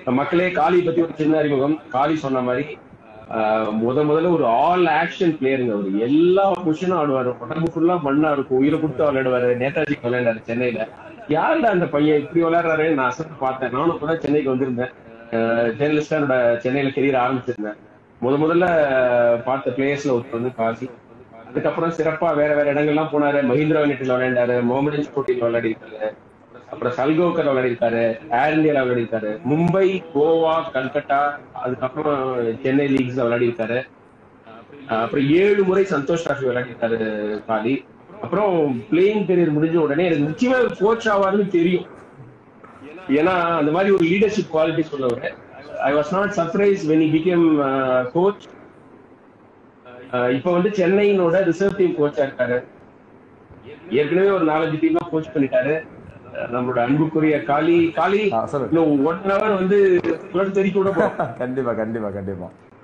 மக்களே காளி பத்தி ஒரு சின்ன அறிமுகம் காளி சொன்ன மாதிரி ஆஹ், முத முதல்ல ஒரு ஆல் ஆக்ஷன் பிளேயருங்க அவர் எல்லா பொசிஷனும் ஆடுவாரு உடம்பு ஃபுல்லா மண்ணா இருக்கும் உயிரை கொடுத்து விளையாடுவாரு நேதாஜிக்கு விளையாண்டாரு சென்னையில யாருடா அந்த பையன் இப்படி விளையாடுறாரு நான் அசத்து பார்த்தேன் நானும் இப்பதான் சென்னைக்கு வந்திருந்தேன் ஜேர்னலிஸ்டா என்னோட சென்னையில கெரியர் ஆரம்பிச்சிருந்தேன் முத முதல்ல பார்த்த பிளேயர்ஸ்ல ஒருத்தர் வந்து காசி அதுக்கப்புறம் சிறப்பா வேற வேற இடங்கள்லாம் போனாரு மஹிந்திரா யூனிட்ல விளையாண்டாரு மொஹமடன் ஸ்போர்ட்டில் விளையாடி இருக்காரு அப்புறம் சல்கோக்கர் விளையாடிருக்காரு ஏர் இந்தியால விளையாடிருக்காரு மும்பை கோவா கல்கட்டா அதுக்கப்புறம் சென்னை லீக்ஸ்ல விளையாடிருக்காரு அஹ் அப்புறம் ஏழு முறை சந்தோஷ் டிராஃபி விளையாடிருக்காரு காலி அப்புறம் பிளேயிங் கரியர் முடிஞ்ச உடனே எனக்கு நிச்சயமா கோச் ஆவாருன்னு தெரியும் ஏன்னா அந்த மாதிரி ஒரு லீடர்ஷிப் குவாலிட்டி சொல்லவர் I was not surprise when he became coach இப்போ வந்து சென்னையினோட ரிசர்வ் டீம் கோச்சா இருக்காரு ஏற்கனவே ஒரு நாலஞ்சு டீம் கோச் பண்ணிட்டாரு அஹ் நம்மளோட அன்புக்குரிய காளி காளி ஆ, சொல்லுங்க. இன்னும் ஒன் ஹவர் வந்து உலக தெரிவிக்க விட போறோம் கண்டிப்பா கண்டிப்பா கண்டிப்பா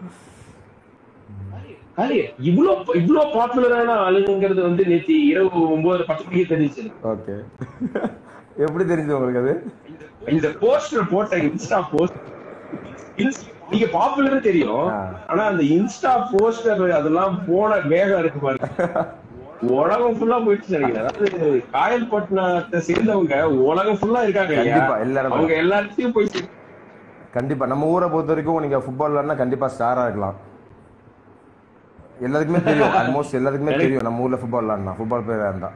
காளி இவ்ளோ இவ்ளோ பாப்புலரான ஆளுங்கிறது வந்து நேத்து இரவு ஒன்பது பத்து மணிக்கு தெரிஞ்சு ஓகே எப்படி தெரிஞ்சது உங்களுக்கு அது இந்த போஸ்டர் போட்ட இன்ஸ்டா போஸ்ட் நீங்க பாப்புலர் தெரியும் ஆ. ஆனா அந்த இன்ஸ்டா போஸ்டர் அதெல்லாம் போன வேகம் இருக்கு பாருங்க உலகம் ஃபுல்லா போயிடுச்சு நினைக்கிறேன் அதாவது காயல்பட்டினத்தை சேர்ந்தவங்க உலகம் ஃபுல்லா இருக்காங்க இல்லையா? கண்டிப்பா, எல்லாரும் அவங்க எல்லாத்தையும் போய் சே- கண்டிப்பா நம்ம ஊரை பொறுத்த வரைக்கும் நீங்க ஃபுட்பால் விளையாடினா கண்டிப்பா ஸ்டாரா இருக்கலாம் எல்லாருக்குமே தெரியும் ஆல்மோஸ்ட் எல்லாருக்குமே தெரியும் நம்ம ஊர்ல ஃபுட்பால் விளையாடினா ஃபுட்பால் பிளேயரா இருந்தா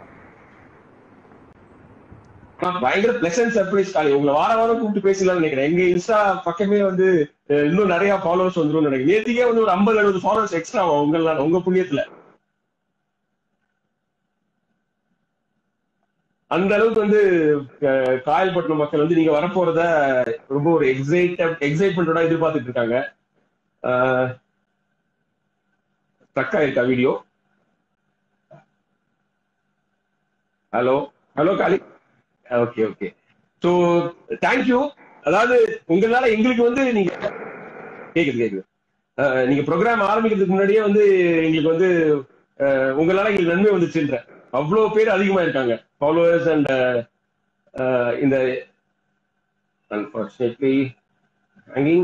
ஆனா, பயங்கர பிளசன்ட் சர்ப்ரைஸ் காலி உங்களை வார வாரம் கூப்பிட்டு பேசலாம்னு நினைக்கிறேன் எங்க இன்ஸ்டா பக்கமே வந்து அஹ், இன்னும் நிறைய ஃபாலோவர்ஸ் வந்துரும் நினைக்கிறேன் நேத்திக்கே வந்து ஒரு ஐம்பது எழுபது ஃபாலோவர்ஸ் எக்ஸ்ட்ரா உங்க உங்க புண்ணியத்துல அந்த அளவுக்கு வந்து அஹ், காயல்பட்டினம் மக்கள் வந்து நீங்க வரப்போறத ரொம்ப ஒரு எக்ஸைட் எக்ஸைட்மெண்டோட எதிர்பார்த்துட்டு இருக்காங்க ஸ்டக் ஆயிருக்கா video hello hello Kali okay okay so thank you அதாவது உங்களால எங்களுக்கு வந்து நீங்க கேக்குது கேக்குது அஹ், நீங்க ப்ரோக்ராம் ஆரம்பிக்கிறதுக்கு முன்னாடியே வந்து எங்களுக்கு வந்து அஹ், உங்களால எங்களுக்கு நன்மை வந்துச்சுன்ற அவ்வளவு பேர் அதிகமா இருக்காங்க ஃபாலோவர்ஸ் அண்ட் இந்த அன்பார்ச்சுனேட்லி ஹேங்கிங்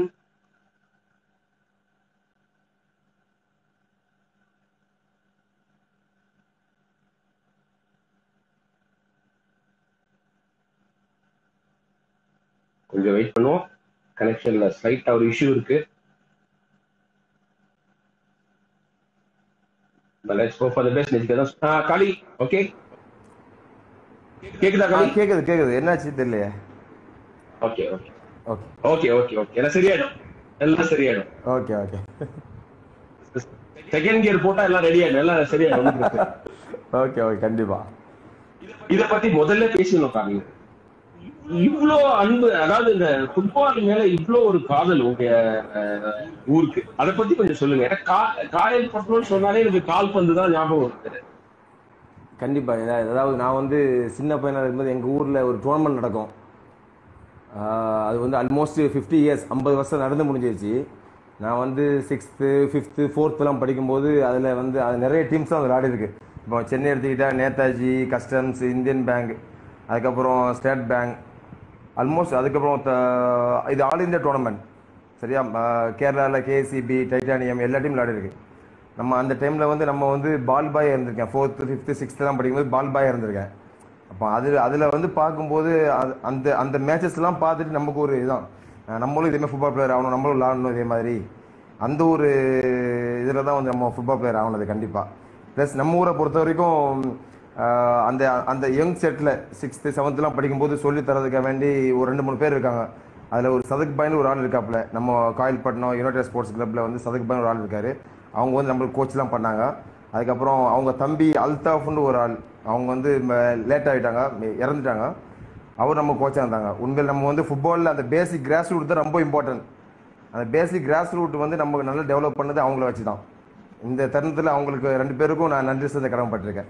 கொஞ்சம் வெயிட் பண்ணுவோம் கனெக்ஷன்ல ஸ்லைட்டா ஒரு இஷ்யூ இருக்கு let's go for the best next தான் ஆ காளி ஓகே கேக்குதா ஆ, காளி கேக்குது கேக்குது என்னாச்சு தெரியலையே okay okay okay okay okay okay எல்லாம் சரியாயிடும் எல்லாம் சரியாயிடும் ஓகே ஓகே செகண்ட் கியர் போட்டா எல்லாம் ரெடி ஆயிடும் எல்லாம் சரியாயிடும் ஒண்ணும் பிரச்சனை இல்ல. ஓகே ஓகே கண்டிப்பா இத பத்தி முதல்ல பேசணும் காளி இவ்ளோ அன்பு அதாவது இந்த ஃபுட்பால் மேல இவ்ளோ ஒரு காதல் உங்க அஹ், ஊருக்கு அத பத்தி கொஞ்சம் சொல்லுங்க ஏன்னா கா- காயல் பட்டணம்னு சொன்னாலே எனக்கு கால்பந்து தான் ஞாபகம் வருது கண்டிப்பா ஏதா- அதாவது நான் வந்து சின்ன பையனா இருக்கும்போது எங்க ஊர்ல ஒரு டோர்னமெண்ட் நடக்கும் ஆஹ் அது வந்து ஆல்மோஸ்ட் ஃபிஃப்டி இயர்ஸ் ஐம்பது வருஷம் நடந்து முடிஞ்சிருச்சு நான் வந்து சிக்ஸ்த்து ஃபிஃப்த்து ஃபோர்த்துலாம் படிக்கும்போது அதில் வந்து அது நிறைய டீம்ஸ் தான் விளையாடி இருக்கு இப்போ சென்னை எடுத்துக்கிட்டா நேதாஜி கஸ்டம்ஸ் இந்தியன் பேங்க் அதுக்கப்புறம் ஸ்டேட் பேங்க் ஆல்மோஸ்ட் அதுக்கப்புறம் த- இது ஆல் இந்தியா டோர்னமெண்ட் சரியா கேரளாவில் கேசிபி டைட்டானியம் எல்லா டீம் விளையாடி இருக்கு நம்ம அந்த டைமில் வந்து நம்ம வந்து பால் பாய் இருந்திருக்கேன் ஃபோர்த்து ஃபிஃப்த்து சிக்ஸ்த்துலாம் படிக்கும்போது பால் பாய் இருந்திருக்கேன் அப்போ அதில் அதில் வந்து பார்க்கும்போது அது- அந்த அந்த மேட்சஸ்லாம் பார்த்துட்டு நமக்கு ஒரு இதான் அஹ் நம்மளும் இதே மாதிரி ஃபுட்பால் பிளேயர் ஆகணும் நம்மளும் விளாடணும் இதே மாதிரி அந்த ஒரு இதில் தான் வந்து நம்ம ஃபுட்பால் பிளேயர் ஆகணும் கண்டிப்பாக ப்ளஸ் நம்ம ஊரை பொறுத்த வரைக்கும் அஹ், அந்த அந்த யங் செட்டில் சிக்ஸ்த்து செவன்த்துலாம் படிக்கும்போது சொல்லி தரதுக்காக வேண்டி ஒரு ரெண்டு மூணு பேர் இருக்காங்க அதில் ஒரு சதக் பாய்னு ஒரு ஆள் இருக்காப்புல நம்ம காயல்பட்டினம் யுனைடெட் ஸ்போர்ட்ஸ் கிளப்பில் வந்து சதக் பாய்னு ஒரு ஆள் இருக்காரு அவங்க வந்து நம்மளுக்கு கோச்லாம் பண்ணாங்க அதுக்கப்புறம் அவங்க தம்பி அல்தாஃப்னு ஒரு ஆள் அவங்க வந்து லேட் ஆகிட்டாங்க இறந்துட்டாங்க அவர் நம்ம கோச்சாக இருந்தாங்க உண்மையில் நம்ம வந்து ஃபுட்பாலில் அந்த பேசிக் கிராஸ் ரூட் தான் ரொம்ப இம்பார்ட்டன்ட் அந்த பேசிக் கிராஸ் ரூட் வந்து நமக்கு நல்லா டெவலப் பண்ணது அவங்கள வச்சு தான் இந்த தருணத்தில் அவங்களுக்கு ரெண்டு பேருக்கும் நான் நன்றி செலுத்த கடமைப்பட்டிருக்கேன்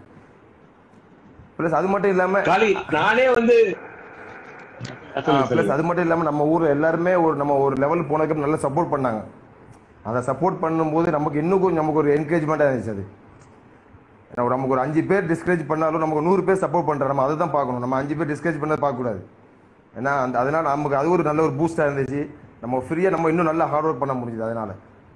ப்ளஸ் அது மட்டும் இல்லாமல் காளி நானே வந்து ப்ளஸ் அது மட்டும் இல்லாமல் நம்ம ஊர் எல்லாருமே ஒரு நம்ம ஒரு லெவல் போனதுக்கு நல்லா சப்போர்ட் பண்ணாங்க அதை சப்போர்ட் பண்ணும்போது நமக்கு இன்னும் கொஞ்சம் நமக்கு ஒரு என்கரேஜ்மெண்ட்டாக இருந்துச்சு அது ஏன்னா நமக்கு ஒரு அஞ்சு பேர் டிஸ்கரேஜ் பண்ணாலும் நமக்கு நூறு பேர் சப்போர்ட் பண்ணுறோம் நம்ம அதை தான் பார்க்கணும் நம்ம அஞ்சு பேர் டிஸ்கரேஜ் பண்ணதை பார்க்கக்கூடாது ஏன்னா அந்த அதனால நமக்கு அது ஒரு நல்ல ஒரு பூஸ்டாக இருந்துச்சு நம்ம ஃப்ரீயா நம்ம இன்னும் நல்லா ஹார்ட் ஒர்க் பண்ண முடியுது அதனால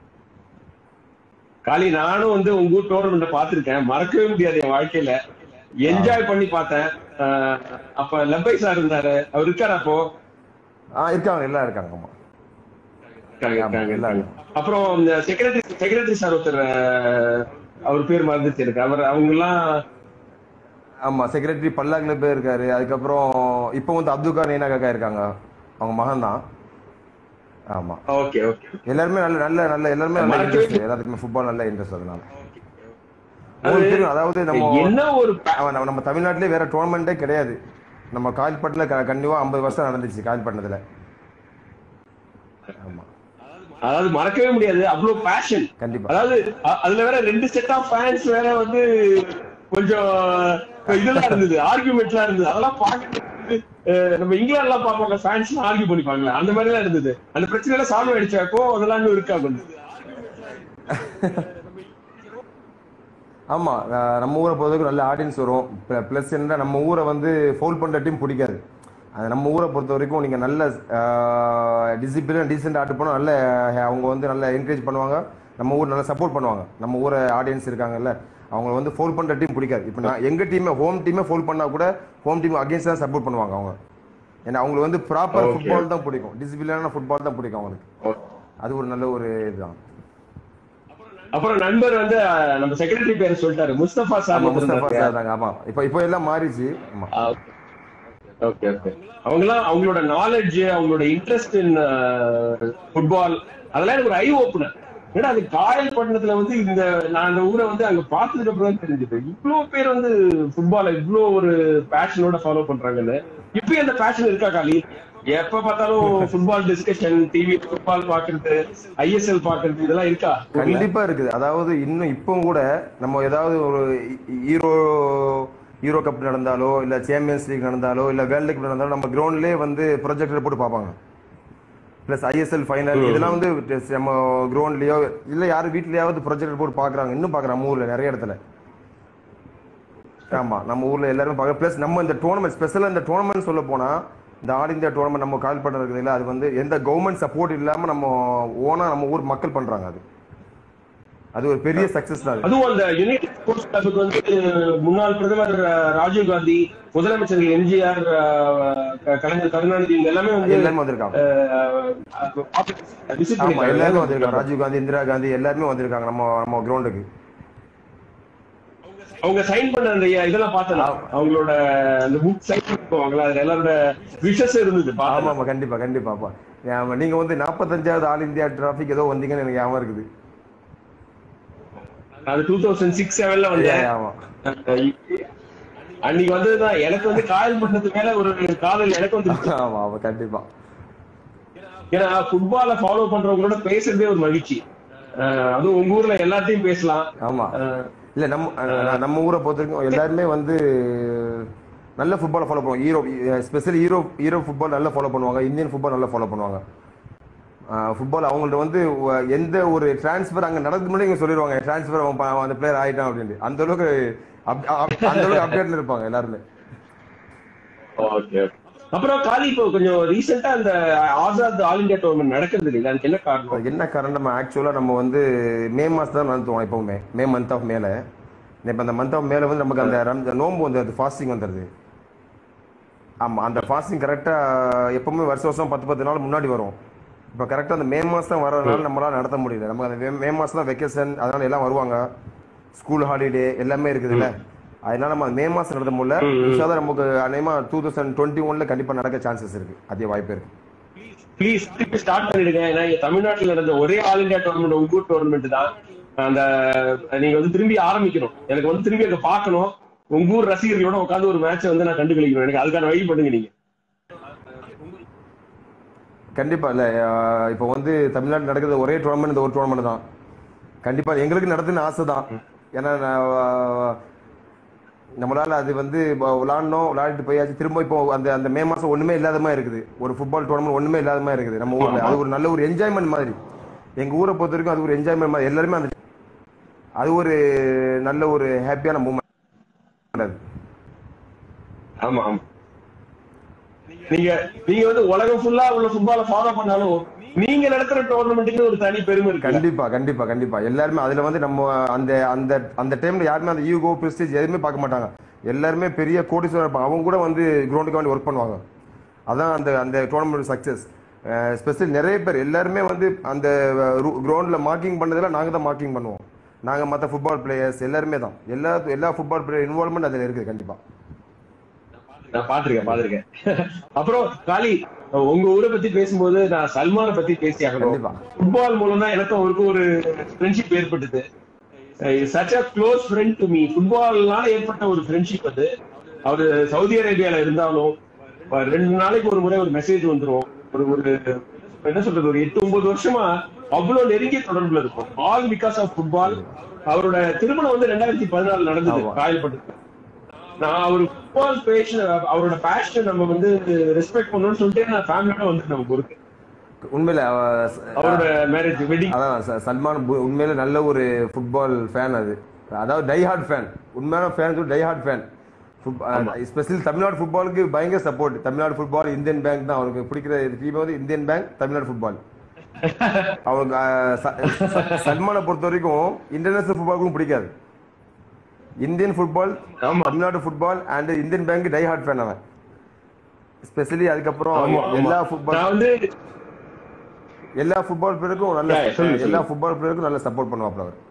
காலி நானும் வந்து உங்க ஊர் டோர்னமெண்ட் பாத்திருக்கேன் மறக்கவே முடியாது என் வாழ்க்கையில என்ஜாய் பண்ணி பார்த்தேன் ஆஹ் அப்ப லப்பை சார் இருந்தாரு அவர் இருக்காரு அப்போ ஆ இருக்காங்க எல்லாம் இருக்காங்க ஆமா இருக்காங்க, ஆமா, இருக்காங்க, எல்லாம் இருக்காங்க. அப்புறம் இந்த செக்ரட்டரி செக்ரட்டரி சார் ஒருத்தர் ஆஹ் அவர் பேர் மறந்துச்சு எனக்கு அவர் அவங்க எல்லாம் ஆமா செக்ரட்டரி பல்லாக்குல பேர் இருக்காரு அதுக்கப்புறம் இப்போ வந்து அப்துல் கார் நேனா காக்கா இருக்காங்க அவங்க மகன் தான் ஆமா ஓகே ஓகே எல்லாருமே நல்ல நல்ல நல்ல எல்லாருமே நல்ல மறக்கவே இன்ட்ரெஸ்ட் எல்லாத்துக்குமே ஃபுட்பால் நல்ல இன்ட்ரெஸ்ட் அதனால அது உங்களுக்கு தெரியும், அதாவது நம்ம என்ன ஒரு அவன் நம்ம நம்ம தமிழ்நாட்டிலே வேற டோர்னமெண்ட்டே கிடையாது நம்ம கால்பட்டில் கண்டிப்பா ஐம்பது வருஷம் நடந்துச்சு கால்பட்டினத்துல ஆமா அதாவது மறக்கவே முடியாது அவ்வளவு பேஷன் கண்டிப்பா அதாவது அ- அதுல வேற ரெண்டு செட் ஆஃப் ஃபேன்ஸ் வேற வந்து கொஞ்சம் இதெல்லாம் இருந்தது ஆர்குமெண்ட்லாம் இருந்தது அதெல்லாம் பார்க்க நம்ம இங்கிலாந்து எல்லாம் பார்ப்பாங்க ஃபேன்ஸ் ஆர்கியூ பண்ணிப்பாங்களே அந்த மாதிரி எல்லாம் இருந்தது அந்த பிரச்சனை எல்லாம் சால்வ் ஆயிடுச்சாக்கோ அதெல்லாம் இன்னும் இருக்கா கொஞ்சம் ஆமா அஹ் நம்ம ஊரை பொறுத்தவரைக்கும் நல்ல ஆடியன்ஸ் வரும் ப்ளஸ் என்ன நம்ம ஊரை வந்து ஃபவுல் பண்ற டீம் பிடிக்காது அது நம்ம ஊரை பொறுத்த வரைக்கும் நீங்க நல்ல டிசிப்ளின் டீசென்ட் ஆட்டு போனால் நல்ல அஹ், அவங்க வந்து நல்ல என்கரேஜ் பண்ணுவாங்க நம்ம ஊர் நல்லா சப்போர்ட் பண்ணுவாங்க நம்ம ஊரை ஆடியன்ஸ் இருக்காங்கல்ல அவங்க வந்து ஃபோல் பண்ற டீம் பிடிக்காது இப்போ நான் எங்க டீமே ஹோம் டீமே ஃபோல் பண்ணா கூட ஹோம் டீம் அகேன்ஸ்ட் தான் சப்போர்ட் பண்ணுவாங்க அவங்க ஏன்னா அவங்களுக்கு வந்து ப்ராப்பர் Okay. ஃபுட்பால் தான் பிடிக்கும் டிசிப்ளினான ஃபுட்பால் தான் பிடிக்கும் அவங்களுக்கு அது ஒரு நல்ல ஒரு இதுதான் அப்புறம் நண்பர் வந்து அஹ், நம்ம செக்ரட்டரி பேர் சொல்லிட்டாரு முஸ்தபா சார் ஆமா முஸ்தபா சார் தாங்க ஆமா இப்போ இப்போ எல்லாம் மாறிச்சு ஆமா ஓகே ஓகே அவங்கலாம் அவங்களோட நாலேஜ் அவங்களோட இன்ட்ரெஸ்ட் இன் ஃபுட்பால் அதெல்லாம் எனக்கு ஒரு ஐ ஓப்பனர் ஏன்னா அது காயல்பட்டினத்துல வந்து இந்த நான் அந்த ஊரை வந்து அங்க பார்த்ததுக்கு அப்புறம் தான் தெரிஞ்சது இவ்வளவு பேர் வந்து ஃபுட்பால இவ்வளவு ஒரு பேஷனோட ஃபாலோ பண்றாங்கன்னு இப்பயும் அந்த பேஷன் இருக்கா காலி எப்ப பார்த்தாலும் ஃபுட்பால் டிஸ்கஷன் டிவி ஃபுட்பால் பாக்குறது ஐஎஸ்எல் பாக்குறது இதெல்லாம் இருக்கா கண்டிப்பா இருக்குது அதாவது இன்னும் இப்போ கூட நம்ம ஏதாவது ஒரு ஹீரோ ஹீரோ கப் நடந்தாலோ இல்ல சாம்பியன்ஸ் லீக் நடந்தாலோ இல்ல வேர்ல்டு கப் நடந்தாலோ நம்ம கிரவுண்ட்லயே வந்து ப்ரொஜெக்டர் போட்டு பார்ப்பாங்க பிளஸ் ஐஎஸ்எல் ஃபைனல் இதெல்லாம் வந்து just நம்ம கிரவுண்ட்லயோ இல்ல யார் வீட்லயாவது ப்ரொஜெக்டர் போட்டு பாக்குறாங்க இன்னும் பாக்குறாங்க நம்ம ஊர்ல நிறைய இடத்துல ஆமா நம்ம ஊர்ல எல்லாருமே பார்க்க பிளஸ் நம்ம இந்த டோர்னமெண்ட் ஸ்பெஷலா இந்த டோர்னமெண்ட் சொல்ல போனா இந்த ஆல் இந்தியா டோர்னமெண்ட் நம்ம கால் பண்றது இருக்குதுல்ல அது வந்து எந்த கவர்மெண்ட் சப்போர்ட் இல்லாம நம்ம ஓனா நம்ம ஊர் மக்கள் பண்றாங்க அது அது ஒரு பெரிய சக்சஸ் தான் அது. அதுவும் அந்த யுனைடெட் ஸ்போர்ட்ஸ் கிளப்புக்கு வந்து முன்னாள் பிரதமர் அஹ், ராஜீவ் காந்தி முதலமைச்சர்கள் எம்ஜிஆர் அஹ், க- கலைஞர் கருணாநிதி இவங்க எல்லாமே வந்து எல்லாருமே வந்திருக்காங்க விசிட் ஆமா எல்லாருமே வந்திருக்காங்க ராஜீவ் காந்தி இந்திரா காந்தி எல்லாருமே வந்திருக்காங்க நம்ம நம்ம கிரவுண்டுக்கு அவங்க சைன் பண்ண அந்த இதெல்லாம் பார்த்தேன் நான். அவங்களோட அந்த புக் சைன் பண்ணுவாங்களா அதுல எல்லாரோட விஷஸ் இருந்தது ஆமா பார்த்தேன் ஆமா கண்டிப்பா கண்டிப்பாப்பா ஆமா, நீங்க வந்து நாற்பத்தஞ்சாவது ஆல் இந்தியா டிராபிக் ஏதோ வந்தீங்கன்னு எனக்கு ஞாபகம் இருக்குது அது டூ தௌசண்ட் சிக்ஸ் செவன்ல வந்தேன் ஆமா அன்னைக்கு வந்ததுதான் எனக்கு வந்து காயல் பண்ணது மேல ஒரு காதல் எனக்கு வந்து ஆமா ஆமா கண்டிப்பா ஏன்னா ஃபுட்பால ஃபாலோ பண்றவங்களோட பேசுறதே ஒரு மகிழ்ச்சி அஹ் அதுவும் உங்க ஊர்ல எல்லாத்தையும் பேசலாம் ஆமா அஹ் இல்ல நம்ம அஹ் நம்ம ஊரை பொறுத்த வரைக்கும் எல்லாருமே வந்து நல்ல ஃபுட்பாலை ஃபாலோ பண்ணுவாங்க hero specially hero hero football நல்லா ஃபாலோ பண்ணுவாங்க இந்தியன் ஃபுட்பால் நல்லா ஃபாலோ பண்ணுவாங்க ஃபுட்பால் அவங்கள்ட்ட வந்து வ- எந்த ஒரு டிரான்ஸ்ஃபர் அங்க நடந்து முன்னாடி இங்க சொல்லிடுவாங்க டிரான்ஸ்ஃபர் அவன் ப- அவன் அந்த பிளேயர் ஆயிட்டான் அப்படின்ட்டு அந்த அளவுக்கு அப்- அப்- அந்த அளவுக்கு அப்டேட்ல இருப்பாங்க எல்லாருமே ஓகே அப்புறம் காலி இப்போ கொஞ்சம் ரீசெண்டா அந்த ஆசாத் ஆல் இந்தியா டோர்னமெண்ட் நடக்கிறது இல்லை அதுக்கு என்ன காரணம் அதுக்கு என்ன காரணம் நம்ம ஆக்சுவலாக நம்ம வந்து மே மாதம் தான் நடத்துவோம் எப்பவுமே மே மந்த் ஆஃப் மேலே இப்போ அந்த மந்த் ஆஃப் மேலே வந்து நமக்கு அந்த ரம்ஜான் நோன்பு வந்து அது ஃபாஸ்டிங் வந்துடுது ஆமாம் அந்த ஃபாஸ்டிங் கரெக்டாக எப்பவுமே வருஷம் வருஷம் பத்து பத்து நாள் முன்னாடி வரும் இப்போ கரெக்டாக அந்த மே மாதம் வரதுனால நம்மளால நடத்த முடியல நமக்கு அந்த மே- மே மாதம் தான் வெக்கேஷன் அதனால எல்லாம் வருவாங்க ஸ்கூல் ஹாலிடே எல்லாமே இருக்குதுல்ல அதனால நம்ம மே மாதம் நடத்த முடியல இன்ஷால்லா நமக்கு அநேகமா டூ தௌசண்ட் டுவெண்ட்டி ஒன்ல கண்டிப்பாக நடக்க சான்சஸ் இருக்கு அதிக வாய்ப்பு இருக்கு ப்ளீஸ் திருப்பி ஸ்டார்ட் பண்ணிடுங்க ஏன்னா இங்க தமிழ்நாட்டுல நடந்த ஒரே ஆல் இந்தியா டோர்னமெண்ட் உங்க ஊர் டோர்னமெண்ட் தான் அந்த நீங்க வந்து திரும்பி ஆரம்பிக்கணும் எனக்கு வந்து திரும்பி அங்க பார்க்கணும் உங்க ஊர் ரசிகர்களோட உட்காந்து ஒரு மேட்ச் வந்து நான் கண்டுகளிக்கணும் எனக்கு அதுக்கான வழி பண்ணுங்க நீங்க கண்டிப்பா இல்ல அஹ் இப்போ வந்து தமிழ்நாடு நடக்கிறது ஒரே டோர்னமெண்ட் இந்த ஒரு டோர்னமெண்ட் தான் கண்டிப்பா எங்களுக்கு நடத்துன்னு ஆசை தான் ஏன்னா நான், அஹ், நம்மளால அது வந்து ப- விளாடணும் விளையாடிட்டு போயாச்சு திரும்ப இப்போ அந்த அந்த மே மாசம் ஒண்ணுமே இல்லாத மாதிரி இருக்குது ஒரு ஃபுட்பால் டோர்னமெண்ட் ஒண்ணுமே இல்லாத மாதிரி இருக்குது நம்ம ஊர்ல அது ஒரு நல்ல ஒரு என்ஜாய்மெண்ட் மாதிரி எங்க ஊரை பொறுத்த வரைக்கும் அது ஒரு என்ஜாய்மெண்ட் மாதிரி எல்லாருமே அந்த அது ஒரு நல்ல ஒரு ஹாப்பியான மூமெண்ட் அது ஆமா ஆமா நீங்க நீங்க வந்து உலகம் ஃபுல்லா உள்ள ஃபுட்பால ஃபாலோ பண்ணாலும் நீங்க நடத்துற டோர்னமெண்ட்டுக்கு ஒரு தனி பெருமை இருக்கு கண்டிப்பா கண்டிப்பா கண்டிப்பா எல்லாருமே அதுல வந்து நம்ம அந்த அந்த அந்த டைம்ல யாருமே அந்த யூகோ பிரஸ்டீஜ் எதுவுமே பார்க்க மாட்டாங்க எல்லாருமே பெரிய கோடீஸ்வரர் இருப்பாங்க அவங்க கூட வந்து கிரவுண்டுக்கு வந்து ஒர்க் பண்ணுவாங்க அதான் அந்த அந்த டோர்னமெண்ட் சக்சஸ் ஸ்பெஷல் நிறைய பேர் எல்லாருமே வந்து அந்த கிரவுண்ட்ல மார்க்கிங் பண்ணதுல நாங்க தான் மார்க்கிங் பண்ணுவோம் நாங்க மற்ற ஃபுட்பால் பிளேயர்ஸ் எல்லாருமே தான் எல்லா எல்லா ஃபுட்பால் பிளேயர் இன்வால்மெண்ட் அதுல இருக்குது கண்டிப்பா நான் பாத்திருக்கேன் பாத்திருக்கேன் அப்புறம் காளி உங்க ஊரை பத்தி பேசும்போது நான் சல்மானை பத்தி பேசி ஆகணும் கண்டிப்பா. ஃபுட்பால் மூலம் தான் எனக்கும் அவருக்கும் ஒரு ஃப்ரெண்ட்ஷிப் ஏற்பட்டது such a close friend to me ஃபுட்பால்னால ஏற்பட்ட ஒரு ஃப்ரெண்ட்ஷிப் அது அவரு சவுதி அரேபியால இருந்தாலும் அஹ் ரெண்டு நாளைக்கு ஒரு முறை ஒரு மெசேஜ் வந்துரும் ஒரு ஒரு என்ன சொல்றது ஒரு எட்டு ஒன்பது வருஷமா அவ்வளவு நெருங்கிய தொடர்புல இருக்கும் ஆல் பிகாஸ் ஆஃப் ஃபுட்பால் அவரோட திருமணம் வந்து ரெண்டாயிரத்தி பதினாலு நடந்தது ஆமா. காயல்பட்டு நான் அவர் ஃபுட்பால் பேஷன் அவரோட பேஷன் நம்ம வந்து ரெஸ்பெக்ட் பண்ணணும்னு சொல்லிட்டு நான் ஃபேமிலியோட வந்து நம்ம பொறுத்து உண்மையில அவ- அவரோட மேரேஜ் வெட்டிங் அதான் ச- சல்மான் பு- உண்மையில நல்ல ஒரு ஃபுட்பால் ஃபேன் அது அதாவது டை ஹார்ட் ஃபேன் உண்மையான fan die hard fan specially Tamil Nadu ஃபுட்பாலுக்கு பயங்கர support Tamil Nadu football Indian bank தான் அவருக்கு பிடிக்கிற டீம் வந்து இந்தியன் பேங்க் தமிழ்நாடு ஃபுட்பால் அவருக்கு அஹ், ச- ச- சல்மானை பொறுத்த வரைக்கும் இன்டர்நேஷனல் ஃபுட்பாலுக்கும் பிடிக்காது இந்தியன் ஃபுட்பால் ஆமா Tamil Nadu football and Indian bank die hard fan அவன் ஸ்பெஷலி அதுக்கப்புறம் ஆமா, ஆமா. எல்லா ஃபுட்பால் நான் வந்து எல்லா ஃபுட்பால் பிளேயருக்கும் நல்ல Yeah, சொல்லு, சொல்லு. எல்லா ஃபுட்பால் பிளேயருக்கும் நல்ல சப்போர்ட் பண்ணுவாப்ல அவர்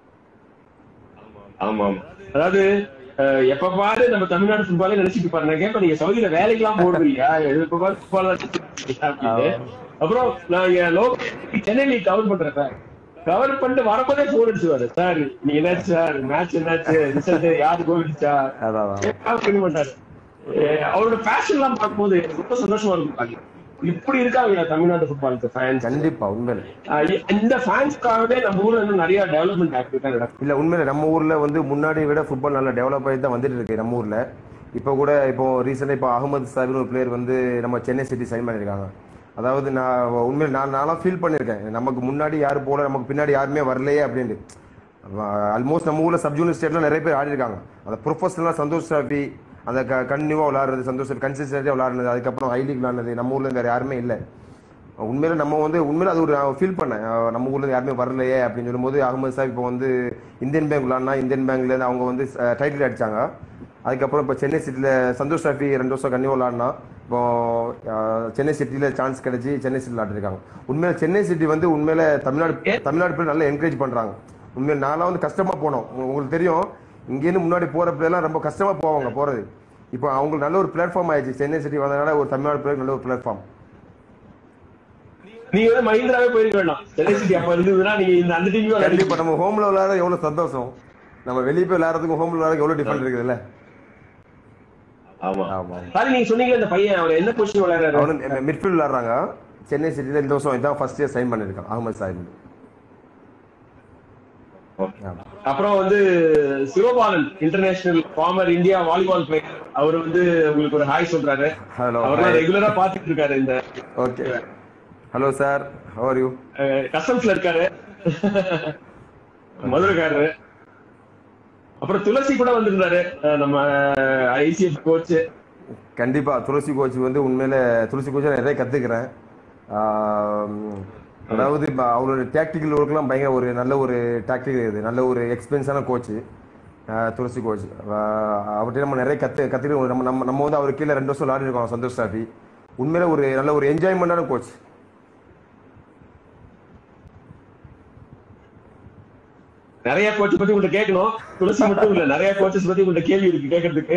ஆமா ஆமா அதாவது அஹ், எப்ப பாரு நம்ம தமிழ்நாடு ஃபுட்பாலே நினைச்சிட்டு பாருங்க கேப்ப நீங்க சவுதியில வேலைக்கெல்லாம் போறது இல்லையா எப்ப பாரு ஃபுட்பால் அப்படின்னு அப்புறம் நான் என் லோக்கல் சென்னையில கவர் பண்றேன் சார் கவர் பண்ணிட்டு வரப்போதே போன் அடிச்சுவாரு சார் நீ என்னாச்சு சார் மேட்ச் என்னாச்சு ரிசல்ட் யாரு கோல் அடிச்சா அதான் அதான். கேட்காம பண்ண மாட்டாரு அஹ், அவரோட பேஷன் எல்லாம் பார்க்கும்போது எனக்கு ரொம்ப சந்தோஷமா இருக்கும் பாருங்க. இப்படி இருக்காங்க தமிழ்நாடு ஃபுட்பாலுக்கு ஃபேன்ஸ் கண்டிப்பா உண்மையில இந்த ஃபேன்ஸ்க்காகவே நம்ம ஊர்ல இன்னும் நிறைய டெவலப்மெண்ட் ஆக்டிவிட்டா நடக்கும் இல்ல உண்மையில நம்ம ஊர்ல வந்து முன்னாடி விட ஃபுட்பால் நல்லா டெவலப் ஆகி தான் வந்துட்டு இருக்கு நம்ம ஊர்ல இப்போ கூட இப்போ ரீசெண்டா இப்போ அகமது சாபின்னு ஒரு பிளேயர் வந்து நம்ம சென்னை சிட்டி சைன் பண்ணியிருக்காங்க அதாவது நான் உண்மையில நான் நான்லாம் ஃபீல் பண்ணியிருக்கேன் நமக்கு முன்னாடி யார் போல நமக்கு பின்னாடி யாருமே வரலையே அப்படின்ட்டு ஆல்மோஸ்ட் நம்ம ஊர்ல சப் ஜூனியர் ஸ்டேட்ல நிறைய பேர் ஆடி இருக்காங்க அந்த ப்ரொஃபஷனலா சந்தோஷ் டிராஃபி அந்த கன்னியூவா விளாடுறது சந்தோஷ் கன்சிஸ்டன்டா விளாடுறது அதுக்கப்புறம் ஐ லீக் விளாடுறது நம்ம ஊர்ல வேற யாருமே இல்லை உண்மையில நம்ம வந்து உண்மையில அது ஒரு ஃபீல் பண்ணேன் அஹ் நம்ம ஊர்ல இருந்து யாருமே வரலையே அப்படின்னு சொல்லும்போது அகமது சாஹிப் இப்போ வந்து இந்தியன் பேங்க் விளாட்னா இந்தியன் பேங்க்ல இருந்து அவங்க வந்து டைட்டில் அடிச்சாங்க அதுக்கப்புறம் இப்போ சென்னை சிட்டியில் சந்தோஷ் டிராஃபி ரெண்டு வருஷம் கன்னியூ விளாட்னா இப்போ அஹ், சென்னை சிட்டியில் சான்ஸ் கிடைச்சி சென்னை சிட்டி விளாட்டுருக்காங்க உண்மையில சென்னை சிட்டி வந்து உண்மையில தமிழ்நாடு தமிழ்நாடு பேர் நல்லா என்கரேஜ் பண்றாங்க உண்மையில நான்லாம் வந்து கஷ்டமா போனோம் உங்க- உங்களுக்கு தெரியும் இங்கேருந்து முன்னாடி போற பிள்ளைலாம் ரொம்ப கஷ்டமா போவாங்க போறது இப்போ அவங்களுக்கு நல்ல ஒரு பிளாட்ஃபார்ம் ஆயிடுச்சு சென்னை சிட்டி வந்ததுனால ஒரு தமிழ்நாடு பிளேயர் நல்ல ஒரு பிளாட்ஃபார்ம் நீங்க வந்து மஹிந்திராவே போயிருக்க வேண்டாம் சென்னை சிட்டி அப்ப இருந்ததுன்னா நீங்க இந்த அந்த டீம் கண்டிப்பா நம்ம ஹோம்ல விளையாட எவ்வளவு சந்தோஷம் நம்ம வெளியே போய் விளையாடுறதுக்கும் ஹோம்ல விளையாட எவ்வளவு டிஃபரெண்ட் இருக்குதுல்ல ஆமா ஆமா சாரி நீங்க சொன்னீங்க இந்த பையன் அவர் என்ன பொசிஷன் விளையாடுறாரு அவனு மிட்ஃபீல்ட் விளையாடுறாங்க சென்னை சிட்டில இந்த வருஷம் இதான் ஃபர்ஸ்ட் இயர் சைன் பண்ணிருக்கான் அகமது சாஹிப் ஆமா. அப்புறம் வந்து Sivabalan international former India volleyball player அவர் வந்து உங்களுக்கு ஒரு ஹாய் சொல்றாரு ஹலோ அவர்லாம் ரெகுலரா பாத்துட்டு இருக்காரு இந்த okay hello sir how are you கஸ்டம்ஸ்ல இருக்காரு மதுரைக்காரரு அப்புறம் துளசி கூட வந்திருந்தாரு அஹ் நம்ம ஐசிஎஃப் கோச் கண்டிப்பா துளசி கோச் வந்து உண்மையில துளசி கோச் நிறைய கத்துக்கிறேன் ஆம், அதாவது இப்ப அவரோட டாக்டிக்கல் ஒர்க்லாம் பயங்கர ஒரு நல்ல ஒரு டாக்டிக்கல் இது நல்ல ஒரு எக்ஸ்பீரியன்ஸான கோச் துளசி கோச் அவர்கிட்ட நம்ம நிறைய கத்து கத்துக்கிட்டு நம்ம நம்ம நம்ம வந்து அவர் கீழே ரெண்டு வருஷம் விளையாடி இருக்கோம் சந்தோஷ் டிராஃபி உண்மையில ஒரு நல்ல ஒரு என்ஜாய்மெண்டான கோச் நிறைய கோச் பத்தி உங்கள்ட்ட கேட்கணும் துளசி மட்டும் இல்ல நிறைய கோச்சஸ் பத்தி உங்கள்ட்ட கேள்வி இருக்கு கேட்கறதுக்கு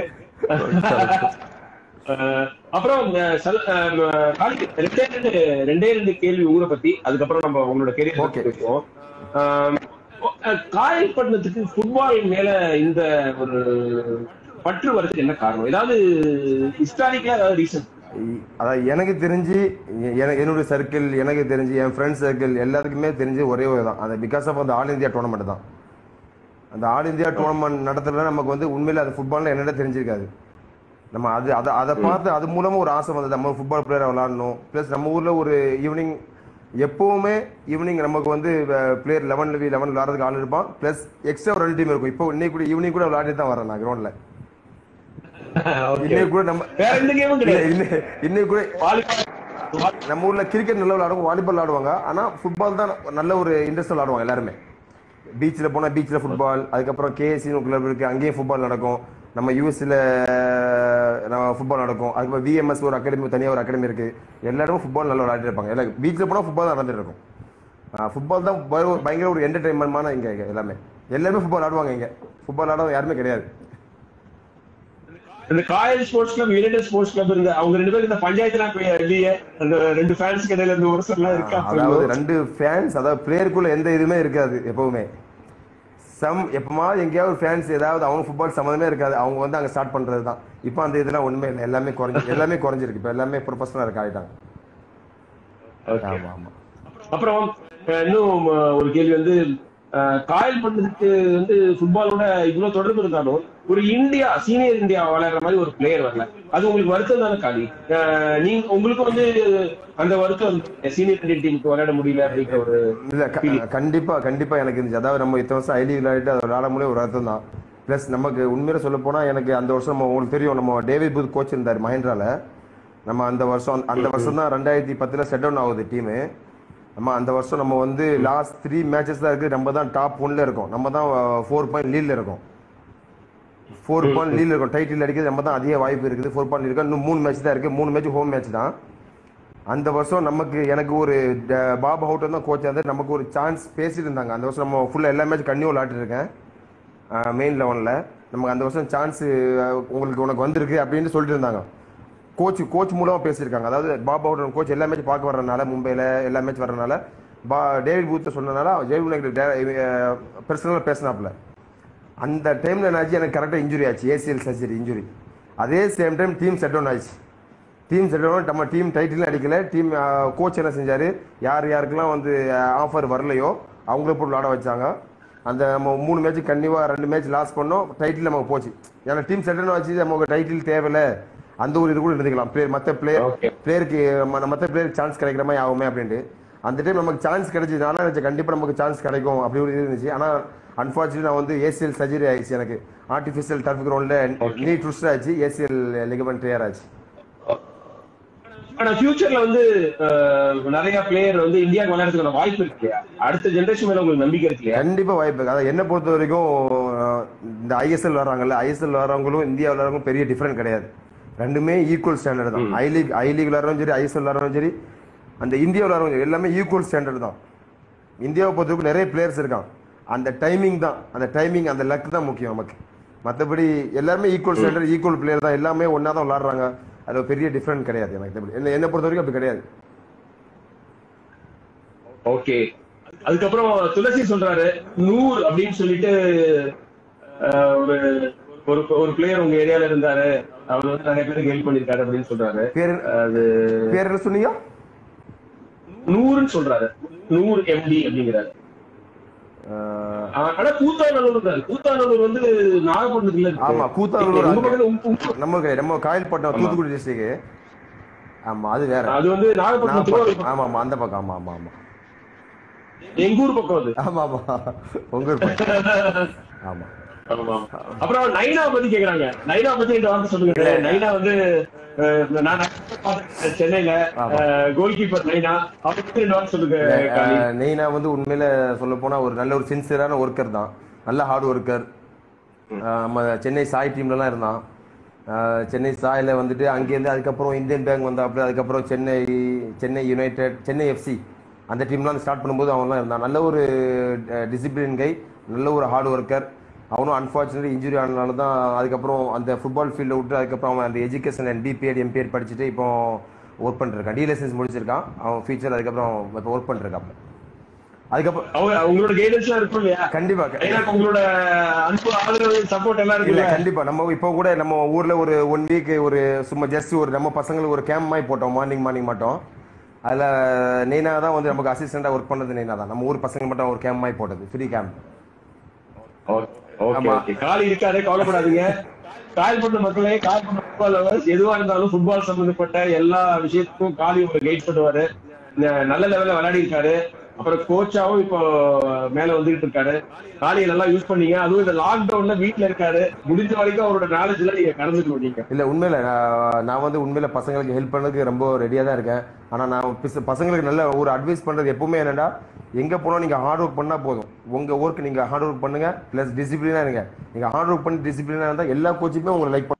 அஹ் அப்புறம் அஹ் சல்- அஹ் காளி, ரெண்டே ரெண்டு ரெண்டே ரெண்டு கேள்வி ஊரை பத்தி அதுக்கப்புறம் நம்ம உங்களோட கேரியர் Okay. பேசுவோம் அஹ் அஹ் காயல்பட்டினத்துக்கு ஃபுட்பால் மேல இந்த ஒரு பற்று வரதுக்கு என்ன காரணம் ஏதாவது ஹிஸ்டாரிக்கலா ஏதாவது ரீசன் அதாவது எனக்கு தெரிஞ்சு எ- என- என்னுடைய சர்க்கிள் எனக்கு தெரிஞ்சு என் ஃப்ரெண்ட்ஸ் சர்க்கிள் எல்லாத்துக்குமே தெரிஞ்சு ஒரே ஒரு தான் அந்த பிகாஸ் ஆஃப் அந்த ஆல் இந்தியா டோர்னமெண்ட் தான் அந்த ஆல் இந்தியா டோர்னமெண்ட் நடத்துறதுல நமக்கு வந்து உண்மையில அது ஃபுட்பால்ல என்னென்ன தெரிஞ்சிருக்காது நம்ம அது அதை அதை பார்த்து அது மூலமா ஒரு ஆசை வந்தது நம்ம ஃபுட்பால் பிளேயரை விளாடணும் ப்ளஸ் நம்ம ஊர்ல ஒரு ஈவினிங் எப்பவுமே ஈவினிங் நமக்கு வந்து பிளேயர் லெவன் வி லெவன் விளாட்றதுக்கு ஆள் இருப்பான் ப்ளஸ் எக்ஸ்ட்ரா ஒரு ரெண்டு டீம் இருக்கும் இப்போ இன்னைக்கு கூட ஈவினிங் கூட விளையாடிட்டு தான் வரேன் நான் கிரௌண்ட்ல Okay. இன்னைக்கு கூட நம்ம வேற எந்த கேமும் கிடையாது இன்னை- இன்னைக்கு கூட வாலிபால் நம்ம ஊர்ல கிரிக்கெட் நல்லா விளையாடுவாங்க வாலிபால் விளையாடுவாங்க ஆனா ஃபுட்பால் தான் நல்ல ஒரு இன்ட்ரெஸ்ட் விளையாடுவாங்க எல்லாருமே பீச்சில் போனால் பீச்சில் ஃபுட்பால் அதுக்கப்புறம் கேஎஸ்சின்னு கிளப் இருக்கு அங்கேயும் ஃபுட்பால் நடக்கும் நம்ம யூஎஸ்ல நம்ம ஃபுட்பால் நடக்கும் அதுக்கப்புறம் விஎம்எஸ் ஒரு அகாடமி தனியாக ஒரு அகாடமி இருக்கு எல்லா இடமும் ஃபுட்பால் நல்லா விளையாடிட்டு இருப்பாங்க எல்லா பீச்சில் போனால் ஃபுட்பால் தான் நடந்துட்டு இருக்கும் ஃபுட்பால் தான் பய- பயங்கர ஒரு என்டர்டைன்மெண்ட்மான இங்க இங்க எல்லாமே எல்லாருமே ஃபுட்பால் ஆடுவாங்க இங்க ஃபுட்பால் ஆடாத யாருமே கிடையாது இந்த Kayal sports club united sports club இருந்து அவங்க ரெண்டு பேரும் இந்த பஞ்சாயத்துலாம் போய் இல்லையே அந்த ரெண்டு ஃபேன்ஸ் இடையில இந்த ஒரு எல்லாம் இருக்கா அதாவது ரெண்டு ஃபேன்ஸ் அதாவது பிளேயருக்குள்ள எந்த இதுவுமே இருக்காது எப்பவுமே சம் எப்பமாவது எங்கேயாவது ஃபேன்ஸ் ஏதாவது அவங்க ஃபுட்பால் சம்மந்தமே இருக்காது அவங்க வந்து அங்க ஸ்டார்ட் பண்றது தான் இப்போ அந்த இதெல்லாம் ஒண்ணுமே இல்லை எல்லாமே குறைஞ்சி எல்லாமே குறைஞ்சிருக்கு இப்போ எல்லாமே ப்ரொஃபஷனல் இருக்க ஆயிட்டாங்க Okay. ஆமா ஆமா அப்புறம் அஹ், இன்னும் அஹ், ஒரு கேள்வி வந்து அஹ், காயல் பண்ணதுக்கு வந்து ஃபுட்பாலோட இவ்வளவு தொடர்பு இருந்தாலும் ஒரு இந்தியா சீனியர் இந்தியா விளையாடுற மாதிரி ஒரு பிளேயர் வரல அது உங்களுக்கு வருத்தம் தானே காலி அஹ், நீங்க உங்களுக்கு வந்து அந்த வருத்தம் சீனியர் இந்தியன் டீமுக்கு விளையாட முடியல அப்படிங்கிற ஒரு இல்ல க- கண்டிப்பா கண்டிப்பா எனக்கு இருந்துச்சு அதாவது நம்ம இத்தனை வருஷம் ஐடி விளையாடிட்டு அதை விளையாட முடிய ஒரு அர்த்தம் தான் ப்ளஸ் நமக்கு உண்மையில சொல்ல போனா எனக்கு அந்த வருஷம் நம்ம உங்களுக்கு தெரியும் நம்ம டேவிட் பூத் கோச் இருந்தார் மஹேந்திரால நம்ம அந்த வருஷம் அந்த வருஷம் தான் ரெண்டாயிரத்தி பத்துல செட் டவுன் ஆகுது டீமு நம்ம அந்த வருஷம் நம்ம வந்து லாஸ்ட் த்ரீ மேட்சஸ் தான் இருக்கு நம்ம தான் டாப் ஒன்ல இருக்கோம் நம்ம தான் ஃபோர் பாயிண்ட் லீட்ல இருக்கோம் ஃபோர் பாயிண்ட் லீட்ல இருக்கும் டைட்டில் அடிக்கிறது நம்ம தான் அதிக வாய்ப்பு இருக்குது ஃபோர் பாயிண்ட் இருக்கு இன்னும் மூணு மேட்ச் தான் இருக்கு மூணு மேட்ச் ஹோம் மேட்ச் தான் அந்த வருஷம் நமக்கு எனக்கு ஒரு ட- பாபா ஹவுட்டன் தான் கோச் வந்து நமக்கு ஒரு சான்ஸ் பேசிட்டு இருந்தாங்க அந்த வருஷம் நம்ம ஃபுல்லாக எல்லா மேட்ச் கன்னியூ விளாட்டு இருக்கேன் மெயின் லெவனில் நமக்கு அந்த வருஷம் சான்ஸ் உங்களுக்கு உனக்கு வந்திருக்கு அப்படின்னு சொல்லிட்டு இருந்தாங்க கோச் கோச் மூலமா பேசியிருக்காங்க அதாவது பாபா ஹவுட்டன் கோச் எல்லா மேட்ச் பார்க்க வர்றதுனால மும்பையில் எல்லா மேட்ச் வர்றதுனால பா டேவிட் பூத்தை சொன்னனால ஜெய்பூத் பர்சனலாக பேசினாப்புல அந்த டைம்ல என்னாச்சு எனக்கு கரெக்டாக இன்ஜுரி ஆச்சு ஏசிஎல் சர்ஜரி இன்ஜுரி அதே same time team set down ஆச்சு டீம் செட் டவுன் நம்ம டீம் டைட்டில் அடிக்கல டீம் கோச் என்ன செஞ்சாரு யார் யாருக்கெல்லாம் வந்து ஆஃபர் வரலையோ அவங்கள போட்டு விளாட வச்சாங்க அந்த நம்ம மூணு மேட்ச் கண்டிப்பாக ரெண்டு மேட்ச் லாஸ் பண்ணோம் டைட்டில் நமக்கு போச்சு ஏன்னா டீம் செட் டவுன் வச்சு நமக்கு டைட்டில் தேவையில்ல அந்த ஒரு இது கூட இருந்துக்கலாம் பிளேயர் மற்ற பிளேயர் Okay. பிளேயருக்கு மற்ற பிளேயருக்கு சான்ஸ் கிடைக்கிற மாதிரி ஆகுமே அப்படின்ட்டு அந்த டைம் நமக்கு சான்ஸ் கிடைச்சது நான் நினைச்சேன் கண்டிப்பாக நமக்கு சான்ஸ் கிடைக்கும் அப்படி ஒரு இது இருந்துச்சு ஆனால் அன்ஃபார்ச்சுனேட் நான் வந்து ஏசிஎல் சர்ஜரி ஆயிடுச்சு எனக்கு ஆர்டிஃபிஷியல் டர்ஃப் கிரவுண்டில் நீ ட்விஸ்ட் ஆச்சு ஏசிஎல் லிகமெண்ட் ட்ரியர் ஆச்சு ஆனா ஃபியூச்சர்ல வந்து அஹ், நிறைய பிளேயர் வந்து இந்தியாவுக்கு விளையாடுறதுக்கான வாய்ப்பு இருக்கு இல்லையா அடுத்த ஜெனரேஷன் மேல உங்களுக்கு நம்பிக்கை இருக்கு இல்லையா கண்டிப்பா வாய்ப்பு இருக்கு அதாவது என்ன பொறுத்த வரைக்கும் அஹ், இந்த ஐஎஸ்எல் வராங்கல்ல ஐஎஸ்எல் வரவங்களும் இந்தியா விளையாடுறவங்களும் பெரிய டிஃபரெண்ட் கிடையாது ரெண்டுமே ஈக்குவல் ஸ்டாண்டர்ட் தான் ஐ லீக் ஐ லீக் விளையாடுறதும் சரி ஐஎஸ்எல் விளையாடுறதும் சரி அந்த இந்தியா விளையாடுறவங்க சரி, எல்லாமே ஈக்குவல் ஸ்டாண்டர்ட் தான் இந்தியாவை பொறுத்தவரைக்கும் நிறைய பிளேயர்ஸ் இருக்காங்க அந்த டைமிங் தான் அந்த டைமிங் அந்த லக் தான் முக்கியம் நமக்கு மற்றபடி எல்லாருமே ஈக்குவல் ஸ்டாண்டர்ட் ஈக்குவல் பிளேயர் தான் எல்லாமே ஒன்றா தான் விளாடுறாங்க அது ஒரு பெரிய டிஃபரெண்ட் கிடையாது எனக்கு தெரிஞ்சு. என்ன என்னை பொறுத்த வரைக்கும் அப்படி கிடையாது ஓகே அதுக்கப்புறம் துளசி சொல்றாரு நூர் அப்படின்னு சொல்லிட்டு அஹ், ஒரு ஒரு ஒரு பிளேயர் உங்க ஏரியால இருந்தாரு அவர் வந்து நிறைய பேருக்கு ஹெல்ப் பண்ணிருக்காரு அப்படின்னு சொல்றாரு பேர் அது பேர் என்ன சொன்னீங்க நூறுன்னு சொல்றாரு நூறு எம்டி அப்படிங்கிறாரு அஹ், ஆ- ஆனா கூத்தாநல்லூர் இருக்காரு கூத்தாநல்லூர் வந்து நாகப்பட்டினத்துல இருக்கு. ஆமா கூத்தாநல்லூர் உங்க அங்க- பக்கத்துல உங்க- உங்க- நம்ம கிடையாது நம்ம காயல்பட்டினம் தூத்துக்குடி டிஸ்ட்ரிக்ட் ஆமா அது வேற அது வந்து நாகப்பட்டினம் நான் திருவாரூர் பக்கம். ஆமா ஆமா அந்த பக்கம் ஆமா ஆமா ஆமா பக்கம். எங்க ஊர் பக்கம் அது ஆமா ஆமா உங்க ஊர் பக்கம். ஆமா ஆமா. அப்புறம் நைனா பத்தி கேக்குறாங்க நைனா பத்தி ரெண்டு வார்த்தை சொல்லுங்க நைனா வந்து அஹ், நான் பார்த்தேன் சென்னையில ஆமா. கோல் கீப்பர் நைனா அவங்க பத்தி ரெண்டு வார்த்தை சொல்லுங்க காளி. அஹ், நெய்னா வந்து உண்மையில சொல்ல போனா ஒரு நல்ல ஒரு சின்சியரான ஒர்க்கர் தான் நல்ல ஹார்ட் ஒர்க்கர் நம்ம சென்னை சாய் டீம்லலாம் இருந்தான் அஹ், சென்னை சாயில வந்துட்டு அங்கேருந்து அதுக்கப்புறம் இந்தியன் பேங்க் வந்தாப்புல அதுக்கப்புறம் சென்னை சென்னை யுனைடெட் சென்னை எஃப்சி அந்த டீம்லாம் ஸ்டார்ட் பண்ணும்போது அவன்லாம் இருந்தான் நல்ல ஒரு டிசிப்ளின் கை நல்ல ஒரு ஹார்ட் ஒர்க்கர் அவனும் அன்ஃபார்ச்சுனேட்லி இன்ஜுரி ஆனனால தான் அதுக்கப்புறம் அந்த ஃபுட்பால் ஃபீல்டை விட்டு அதுக்கப்புறம் அவன் அந்த எஜுகேஷன் அண்ட் பிபிஎட் எம்பிஎட் படிச்சுட்டு இப்போ ஒர்க் பண்ணிருக்கான் டி லைசன்ஸ் முடிச்சிருக்கான் அவன் ஃபியூச்சர் அதுக்கப்புறம் இப்போ ஒர்க் பண்ணிருக்கான் அதுக்கப்புறம் அவங்க அவங்களோட கைடன்ஸ் எல்லாம் இருக்கும் இல்லையா கண்டிப்பா நைனாக்கு உங்களோட அன்பு ஆதரவு சப்போர்ட் எல்லாம் இல்ல இருக்குல்ல கண்டிப்பா நம்ம இப்போ கூட நம்ம ஊர்ல ஒரு ஒன் வீக் ஒரு சும்மா ஜஸ்ட் ஒரு நம்ம பசங்களுக்கு ஒரு கேம்ப் மாதிரி போட்டோம் மார்னிங் மார்னிங் மட்டும் அதுல நெய்னா தான் வந்து நமக்கு அசிஸ்டண்டா ஒர்க் பண்ணது நெய்னா தான் நம்ம ஊர் பசங்க மட்டும் ஒரு கேம்ப் மாதிரி போட்டது ஃப்ரீ கேம்ப் ஓகே ஆமா. ஓகே காலி இருக்காரு கவலைப்படாதீங்க காயல்பட்ட மக்களே காயல்பட்ட ஃபுட்பால் லவர்ஸ் எதுவா இருந்தாலும் ஃபுட்பால் சம்பந்தப்பட்ட எல்லா விஷயத்துக்கும் காலி உங்களுக்கு கைட் பண்ணுவாரு ந- நல்ல லெவல்ல விளையாடி இருக்காரு அப்புறம் கோச்சாவும் இப்போ மேல வந்துகிட்டு இருக்காரு காலியை நல்லா யூஸ் பண்ணீங்க அதுவும் இந்த லாக்டவுன்ல வீட்ல இருக்காரு முடிஞ்ச வரைக்கும் அவரோட நாலேஜ்ல நீங்க கலந்துக்கணும் நீங்க இல்லை உண்மையில நான் நான் வந்து உண்மையில பசங்களுக்கு ஹெல்ப் பண்ணதுக்கு ரொம்ப ரெடியாக தான் இருக்கேன் ஆனால் நான் பிச- பசங்களுக்கு நல்ல ஒரு அட்வைஸ் பண்ணுறது எப்பவுமே என்னடா எங்கே போனால் நீங்கள் ஹார்ட் ஒர்க் பண்ணால் போதும் உங்கள் ஒர்க் நீங்கள் ஹார்ட் ஒர்க் பண்ணுங்க ப்ளஸ் டிசிப்ளினாக இருங்க நீங்கள் ஹார்ட் ஒர்க் பண்ணி டிசிப்ளினாக இருந்தால் எல்லா கோச்சுமே உங்களை லைக்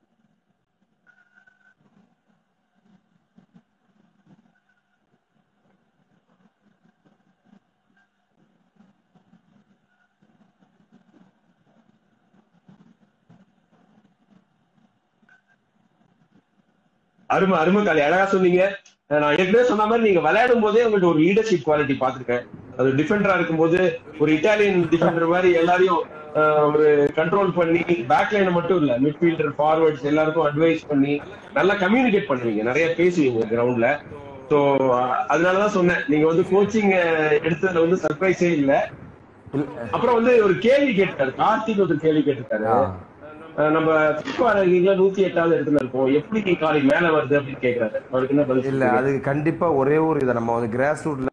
அருமை அருமை காலி அழகா சொன்னீங்க அஹ் நான் ஏற்கனவே சொன்ன மாதிரி நீங்க விளையாடும் போதே உங்கள்ட்ட ஒரு லீடர்ஷிப் குவாலிட்டி பார்த்திருக்கேன் அது டிஃபெண்டரா இருக்கும்போது ஒரு இட்டாலியன் டிஃபெண்டர் மாதிரி எல்லாரையும் அஹ், ஒரு கண்ட்ரோல் பண்ணி பேக் லைனை மட்டும் இல்ல மிட்ஃபீல்டர் ஃபார்வர்ட்ஸ் எல்லாருக்கும் அட்வைஸ் பண்ணி நல்லா கம்யூனிகேட் பண்ணுவீங்க நிறைய பேசுவீங்க கிரவுண்ட்ல ஸோ அதனாலதான் சொன்னேன் நீங்க வந்து கோச்சிங் எடுத்ததுல வந்து சர்ப்ரைஸே இல்ல அப்புறம் வந்து ஒரு கேள்வி கேட்டாரு கார்த்திக் ஒரு கேள்வி கேட்டிருக்காரு அஹ் நம்ம FIFA ரேங்கிங்ல நூத்தி எட்டாவது இடத்துல இருக்கோம் எப்படி காலி மேல வருது அப்படின்னு கேக்குறாரு அவருக்கு என்ன பதில் இல்லை அது கண்டிப்பாக ஒரே ஒரு இதை நம்ம வந்து கிராஸ் ரூட்ல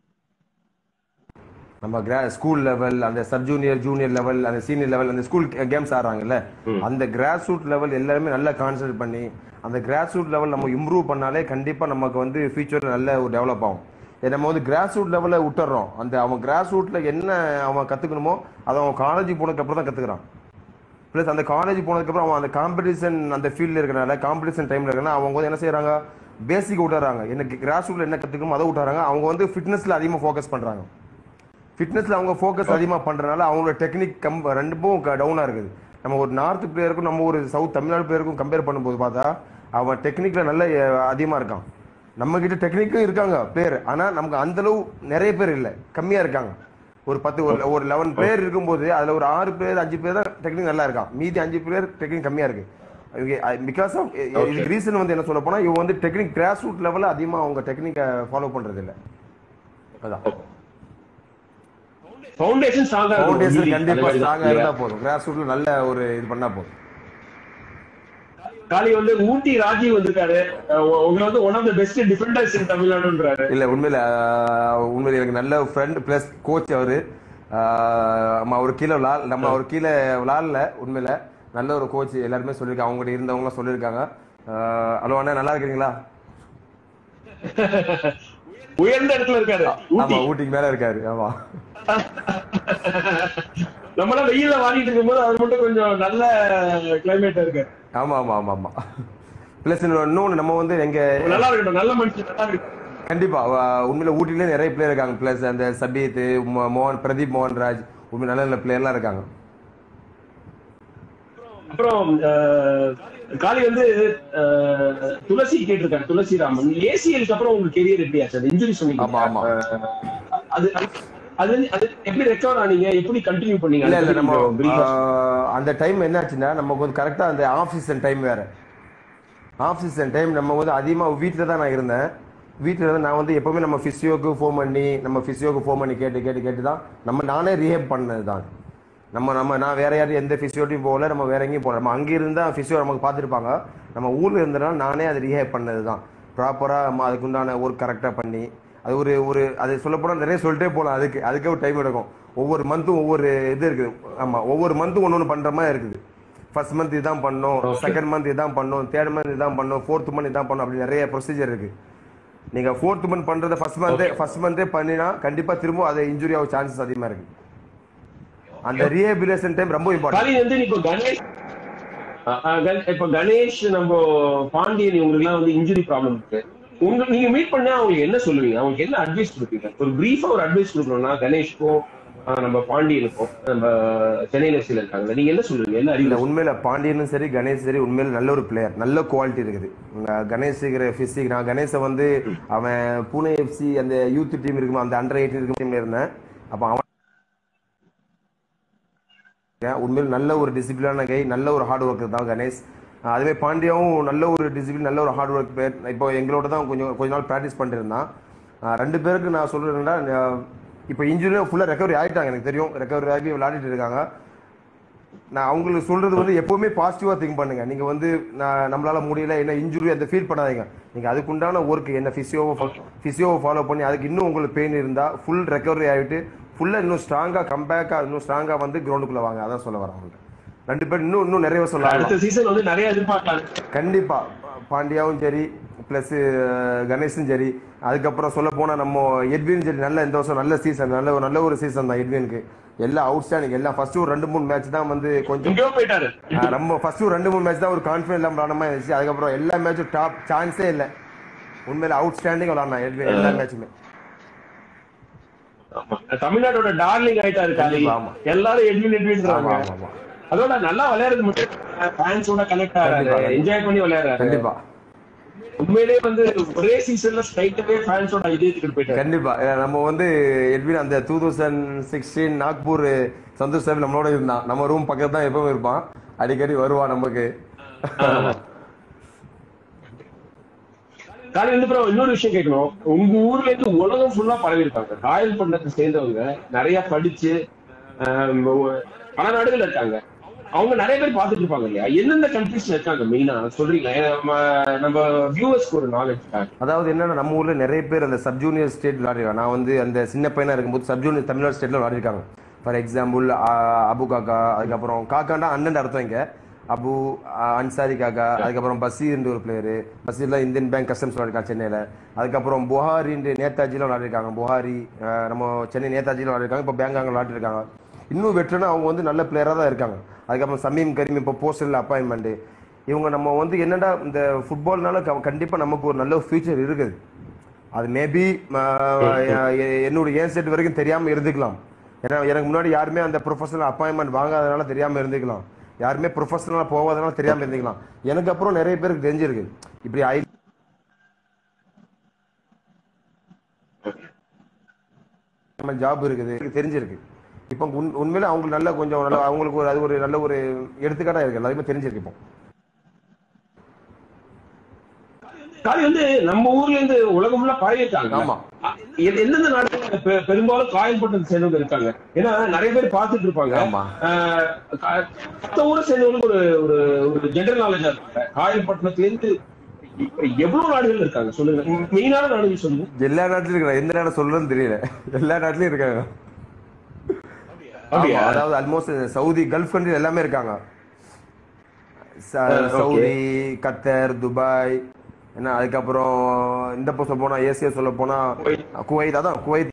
நம்ம கிரா ஸ்கூல் லெவல் அந்த சப் ஜூனியர் ஜூனியர் லெவல் அந்த சீனியர் லெவல் அந்த ஸ்கூல் கேம்ஸ் ஆடுறாங்கல்ல அந்த கிராஸ் ரூட் லெவல் எல்லாருமே நல்லா கான்சன்ட்ரேட் பண்ணி அந்த கிராஸ் ரூட் லெவல் நம்ம இம்ப்ரூவ் பண்ணாலே கண்டிப்பாக நமக்கு வந்து ஃபியூச்சரில் நல்ல ஒரு டெவலப் ஆகும் இதை நம்ம வந்து கிராஸ் ரூட் லெவலில் விட்டுறோம் அந்த அவன் கிராஸ் ரூட்ல என்ன அவன் கற்றுக்கணுமோ அதை அவன் காலேஜ் போனதுக்கப்புறம் தான் கற்றுக்குறான் ப்ளஸ் அந்த காலேஜ் போனதுக்கப்புறம் அவன் அந்த காம்படிஷன் அந்த ஃபீல்டில் இருக்கனால காம்படிஷன் டைமில் இருக்கனால அவங்க வந்து என்ன செய்கிறாங்க பேசிக் விட்டுறாங்க எனக்கு கிராஸ் ரூட்டில் என்ன கற்றுக்கணுமோ அதை விட்டுறாங்க அவங்க வந்து ஃபிட்னஸில் அதிகமாக ஃபோக்கஸ் பண்ணுறாங்க ஃபிட்னஸில் அவங்க ஃபோக்கஸ் அதிகமாக பண்ணுறனால அவங்களோட டெக்னிக் கம் ரெண்டுமும் டவுனாக இருக்குது நம்ம ஒரு நார்த் பிளேயருக்கும் நம்ம ஒரு சவுத் தமிழ்நாடு பிளேயருக்கும் கம்பேர் பண்ணும்போது பார்த்தா அவன் டெக்னிக்கில் நல்ல அதிகமாக இருக்கான் நம்ம கிட்ட டெக்னிக்கும் இருக்காங்க பிளேயர் ஆனால் நமக்கு அந்த அளவு நிறைய பேர் இல்லை கம்மியாக இருக்காங்க ஒரு பத்து ஒரு ஒரு லெவன் பிளேயர் இருக்கும்போது அதில் ஒரு ஆறு பேர் அஞ்சு பேர் தான் டெக்னிக் நல்லா இருக்கான் மீதி அஞ்சு பேர் டெக்னிக் கம்மியாக இருக்கு பிகாஸ் ஆஃப் இதுக்கு ரீசன் வந்து என்ன சொல்ல போனா இவங்க வந்து டெக்னிக் கிராஸ் ரூட் லெவலில் அதிகமாக அவங்க டெக்னிக்கை ஃபாலோ பண்றது இல்லை அதான் ஃபவுண்டேஷன் ஸ்ட்ராங்கா ஃபவுண்டேஷன் கண்டிப்பா ஸ்ட்ராங்கா இருந்தா போதும் கிராஸ் ரூட்ல நல்ல ஒரு இது பண்ணா போதும் காலி வந்து ஊட்டி ராஜீவ் வந்திருக்காரு அஹ் உ- உங்களை வந்து one of the best defenders in தமிழ்நாடுன்றாரு இல்ல உண்மையில ஆஹ், உண்மையில எனக்கு நல்ல ஃப்ரெண்ட் பிளஸ் கோச் அவரு ஆஹ், நம்ம அவர் கீழே விளாட் நம்ம அவர் கீழே விளாடல உண்மையில நல்ல ஒரு கோச் எல்லாருமே சொல்லியிருக்காங்க அவங்ககிட்ட இருந்தவங்க சொல்லியிருக்காங்க ஆஹ், ஹலோ அண்ணா நல்லா இருக்கிறீங்களா உயர்ந்த இடத்துல இருக்காரு ஊட்டி ஆமா ஊட்டிக்கு மேல இருக்காரு ஆமா நம்மளாம் வெயில்ல வாடிட்டு இருக்கும்போது அவர் மட்டும் கொஞ்சம் நல்ல கிளைமேட் இருக்கு ஆமா ஆமா ஆமா ஆமா பிளஸ் இன்னொன்னு நம்ம வந்து எங்க நல்லா இருக்கட்டும் நல்ல மனுஷன் நல்லா இருக்கு கண்டிப்பா அவ- உண்மையில ஊட்டிலே நிறைய பிளேயர் இருக்காங்க பிளஸ் அந்த சபீத் மோ- மோகன் பிரதீப் மோகன்ராஜ் உண்மை நல்ல நல்ல பிளேயர்லாம் இருக்காங்க அப்புறம் அஹ், காளி வந்து அஹ், துளசி கேட்டிருக்காரு துளசி ராமன் ஏசிஎலுக்கு அப்புறம் உங்க கெரியர் எப்படி ஆச்சு அது இன்ஜுரி சொன்னீங்க ஆமா, ஆமா. அஹ், அது அது அது எப்படி ரெக்கவர் ஆனீங்க எப்படி கண்டினியூ பண்ணீங்க இல்ல இல்ல அதை நம்ம கொஞ்சம் brief ஆ ஆஹ், அந்த டைம் என்னாச்சுன்னா நமக்கு வந்து கரெக்டா அந்த ஆஃப் சீசன் டைம் வேற ஆஃப் சீசன் டைம் நம்ம வந்து அதிகமா வீட்டில் தான் நான் இருந்தேன் வீட்டில் இருந்து நான் வந்து எப்பவுமே நம்ம ஃபிசியோக்கு ஃபோன் பண்ணி நம்ம ஃபிசியோக்கு ஃபோன் பண்ணி கேட்டு கேட்டு கேட்டு தான் நம்ம நானே ரீஹேப் பண்ணது தான் நம்ம நம்ம நான் வேற யாரும் எந்த ஃபிசியோட்டையும் போகல நம்ம வேற எங்கேயும் போகல நம்ம அங்கே இருந்தால் ஃபிசியோ நமக்கு பார்த்துருப்பாங்க நம்ம ஊரில் இருந்தனால நானே அதை ரீஹேப் பண்ணது தான் ப்ராப்பராக நம்ம அதுக்கு உண்டான ஒர்க் கரெக்டாக பண்ணி அது ஒரு ஒரு அது சொல்லப்போனால் நிறைய சொல்லிட்டே போகலாம் அதுக்கு அதுக்கே ஒரு டைம் எடுக்கும் ஒவ்வொரு மந்த்தும் ஒவ்வொரு இது இருக்குது ஆமாம் ஒவ்வொரு மந்த்தும் ஒன்று ஒன்று பண்ணுற மாதிரி இருக்குது ஃபர்ஸ்ட் மந்த் இதான் பண்ணோம் செகண்ட் மந்த் இதான் பண்ணோம் தேர்ட் மந்த் இதான் பண்ணோம் ஃபோர்த் மந்த் இதான் பண்ணோம் அப்படி நிறைய ப்ரொசீஜர் இருக்கு நீங்க ஃபோர்த் மந்த் பண்றத ஃபர்ஸ்ட் மந்தே ஃபர்ஸ்ட் மந்தே பண்ணினா கண்டிப்பா திரும்ப அது இன்ஜுரி ஆக சான்சஸ் அதிகமா இருக்கு அந்த ரீஹபிலேஷன் டைம் ரொம்ப இம்பார்ட்டன்ட் காளி வந்து இப்போ கணேஷ் அஹ், அஹ், கண்- இப்போ கணேஷ் நம்ம பாண்டியன் இவங்களுக்கு எல்லாம் வந்து இன்ஜுரி ப்ராப்ளம் இருக்கு உங்க நீங்க மீட் பண்ணா அவங்களுக்கு என்ன சொல்லுவீங்க அவங்களுக்கு என்ன அட்வைஸ் கொடுப்பீங்க ஒரு பிரீஃபா ஒரு அட்வைஸ் கொடுக்கணும்னா கணேஷ்க்கும் அஹ், நம்ம பாண்டியனுக்கும் நம்ம சென்னை எஃப்சியில் இருக்காங்க நீங்க என்ன சொல்லுவீங்க என்ன இல்ல அறிவு உண்மையில பாண்டியனும் சரி கணேஷ் சரி உண்மையில நல்ல ஒரு பிளேயர் நல்ல குவாலிட்டி இருக்குது நான் கணேஷ்ங்கிற பிசிக் நான் கணேஷை வந்து அவன் பூனே எஃப்சி அந்த யூத் டீம் இருக்கும் அந்த அண்டர் எயிட்டீன் இருக்கும் டீம்ல இருந்தேன் அப்ப அவன் உண்மையில் நல்ல ஒரு டிசிப்ளினான கை நல்ல ஒரு ஹார்ட் ஒர்க்கர் தான் கணேஷ் அஹ் அதுவே பாண்டியாவும் நல்ல ஒரு டிசிப்ளின் நல்ல ஒரு ஹார்ட் ஒர்க் பேர் இப்போ எங்களோட தான் கொஞ்சம் கொஞ்ச நாள் ப்ராக்டிஸ் பண்ணிட்டு இருந்தான் அஹ் ரெண்டு பேருக்கு நான் சொல்றேன்னா இப்போ இன்ஜுரியும் ஃபுல்லாக ரெக்கவரி ஆகிட்டாங்க எனக்கு தெரியும் ரெக்கவரி ஆகி விளையாடிட்டு இருக்காங்க நான் அவங்களுக்கு சொல்றது வந்து எப்பவுமே பாசிட்டிவா திங்க் பண்ணுங்க நீங்க வந்து நான் நம்மளால முடியல என்ன இன்ஜுரி அந்த ஃபீல் பண்ணாதீங்க நீங்க அதுக்குண்டான ஒர்க் என்ன பிசியோவை பிசியோவை ஃபாலோ பண்ணி அதுக்கு இன்னும் உங்களுக்கு பெயின் இருந்தா ஃபுல் ரெக்கவரி ஆகிட்டு ஃபுல்லா இன்னும் ஸ்ட்ராங்கா கம்பேக்கா இன்னும் ஸ்ட்ராங்கா வந்து கிரவுண்டுக்குள்ள வாங்க அதான் சொல்ல வரேன் அவங்கள்ட்ட ரெண்டு பேர் இன்னும் இன்னும் நிறைய சொல்லலாம் அடுத்த சீசன் வந்து நிறைய எதிர்பார்க்கலாம் கண்டிப்பா பாண்டியாவும் சரி பிளஸ் கணேஷும் சரி அதுக்கப்புறம் சொல்ல போனா நம்ம எட்வின் சரி நல்ல இந்த வருஷம் நல்ல சீசன் நல்ல ஒரு நல்ல ஒரு சீசன் தான் எட்வினுக்கு எல்லாம் அவுட்ஸ்டாண்டிங் எல்லாம் ஃபர்ஸ்ட் ஒரு ரெண்டு மூணு மேட்ச் தான் வந்து கொஞ்சம் எங்கேயோ போயிட்டாரு ஆஹ் நம்ம ஃபர்ஸ்ட் ஒரு ரெண்டு மூணு மேட்ச் தான் ஒரு கான்ஃபிடன்ட் இல்லாம விளாட மாதிரி இருந்துச்சு அதுக்கப்புறம் எல்லா மேட்சும் டாப் சான்ஸே இல்லை உண்மையில அவுட்ஸ்டாண்டிங் விளாட்னா எட்வின் எல்லா மேட்சுமே ஆமா. தமிழ்நாட்டோட டார்லிங் ஆயிட்டாரு காலி கண்டிப்பா, ஆமா. எல்லாரும் எட்வின் ஆமா எட்வின்றாங்க ஆமா ஆமா அதோட நல்லா விளையாடுறது மட்டும் ஃபேன்ஸோட கனெக்ட் ஆகிறாரு கண்டிப்பா. என்ஜாய் பண்ணி விளையாடுறாரு கண்டிப்பா உண்மையிலேயே வந்து ஒரே சீசன்ல ஸ்ட்ரைட்டாவே ஃபேன்ஸோட இதயத்துக்கு போயிட்டாரு கண்டிப்பா ஏன்னா நம்ம வந்து எட்வின் அந்த two thousand sixteen Nagpur Santosh sir நம்மளோட இருந்தான் நம்ம ரூம் பக்கத்துல தான் எப்பவும் இருப்பான் அடிக்கடி வருவான் நமக்கு காலையில இருந்து அப்புறம் இன்னொரு விஷயம் கேட்கணும் உங்க ஊர்ல இருந்து உலகம் ஃபுல்லா பரவி இருக்காங்க காயல் பண்ணத்தை சேர்ந்தவங்க நிறைய படிச்சு ஆம், ஒ- பல நாடுகள் இருக்காங்க அவங்க நிறைய பேர் பார்த்துட்டு இருப்பாங்க இல்லையா எந்தெந்த கண்ட்ரீஸ்ல இருக்காங்க மெயினா சொல்றீங்களா ஏன்னா நம்ம- நம்ம வியூவர்ஸ்க்கு ஒரு நாலேஜ் அதாவது என்னன்னா நம்ம ஊர்ல நிறைய பேர் அந்த சப் ஜூனியர் ஸ்டேட் விளையாடிருக்காங்க நான் வந்து அந்த சின்ன பையனா இருக்கும்போது சப் ஜூனியர் தமிழ்நாடு ஸ்டேட்ல விளையாடிருக்காங்க ஃபார் எக்ஸாம்பிள் அபு காக்கா அதுக்கப்புறம் காக்காண்டா அண்ணன் அர்த்தம் இங்க அபு ஆஹ், அன்சாரி காக்கா அதுக்கப்புறம் பசீர்ன்ற ஒரு பிளேயரு பசீர்ல இந்தியன் பேங்க் கஸ்டம்ஸ் விளையாடிருக்காங்க சென்னையில அதுக்கப்புறம் புகாரின்ற நேதாஜில விளையாடிருக்காங்க புகாரி ஆஹ், நம்ம சென்னை நேதாஜில விளையாடிருக்காங்க இப்போ பேங்காங்க விளையாடிருக்காங்க இன்னும் வெற்றனா அவங்க வந்து நல்ல பிளேயராக தான் இருக்காங்க அதுக்கப்புறம் சமீம் கரீம் இப்போ போஸ்டல் அப்பாயின்மெண்ட் இவங்க நம்ம வந்து என்னடா இந்த ஃபுட்பால்னால கண்டிப்பாக நமக்கு ஒரு நல்ல ஃபியூச்சர் இருக்குது அது மேபி என்னோட ஏன் செட் வரைக்கும் தெரியாமல் இருந்துக்கலாம் ஏன்னா எனக்கு முன்னாடி யாருமே அந்த ப்ரொஃபஷனல் அப்பாயின்மெண்ட் வாங்காதனால தெரியாமல் இருந்துக்கலாம் யாருமே ப்ரொஃபஷனலாக போகாதனால தெரியாமல் இருந்துக்கலாம் எனக்கு அப்புறம் நிறைய பேருக்கு தெரிஞ்சிருக்கு இப்படி ஐ ஜாப் இருக்குது எனக்கு தெரிஞ்சிருக்கு இப்போ உண் உண்மையில அவங்களுக்கு நல்ல கொஞ்சம் நல்ல அவங்களுக்கு ஒரு அது ஒரு நல்ல ஒரு எடுத்துக்காட்டா இருக்கு எல்லாருமே தெரிஞ்சிருக்கு இப்போ காலி வந்து நம்ம ஊர்ல இருந்து உலகம் ஃபுல்லா பரவி இருக்காங்க ஆமா. அ- எ- எந்தெந்த நாடுகள் பெ- பெரும்பாலும் காயல் பட்டத்தை சேர்ந்தவங்க இருக்காங்க ஏன்னா நிறைய பேர் பார்த்துட்டு இருப்பாங்க ஆமா. ஆஹ் கா- மத்த ஊரை சேர்ந்தவங்களுக்கு ஒரு ஒரு ஒரு ஜெனரல் நாலேஜா இருக்காங்க காயல் பட்டணத்திலிருந்து இப்ப எவ்வளவு நாடுகள் இருக்காங்க சொல்லுங்க மெயினான நாடுகள் சொல்லுங்க எல்லா நாட்டிலும் இருக்காங்க எந்த நாடு சொல்றதுன்னு தெரியல எல்லா நாட்டிலும் இருக்காங்க அப்படியா? ஆமா, அதாவது ஆல்மோஸ்ட் சவுதி கல்ஃப் கண்ட்ரி எல்லாமே இருக்காங்க ச- ஆ, okay. சவுதி கத்தர் துபாய் என்ன அதுக்கப்புறம் இந்த பக்கம் சொல்ல போனா ஏசியா சொல்ல போனா குவைத். குவைத் அதான் குவைத்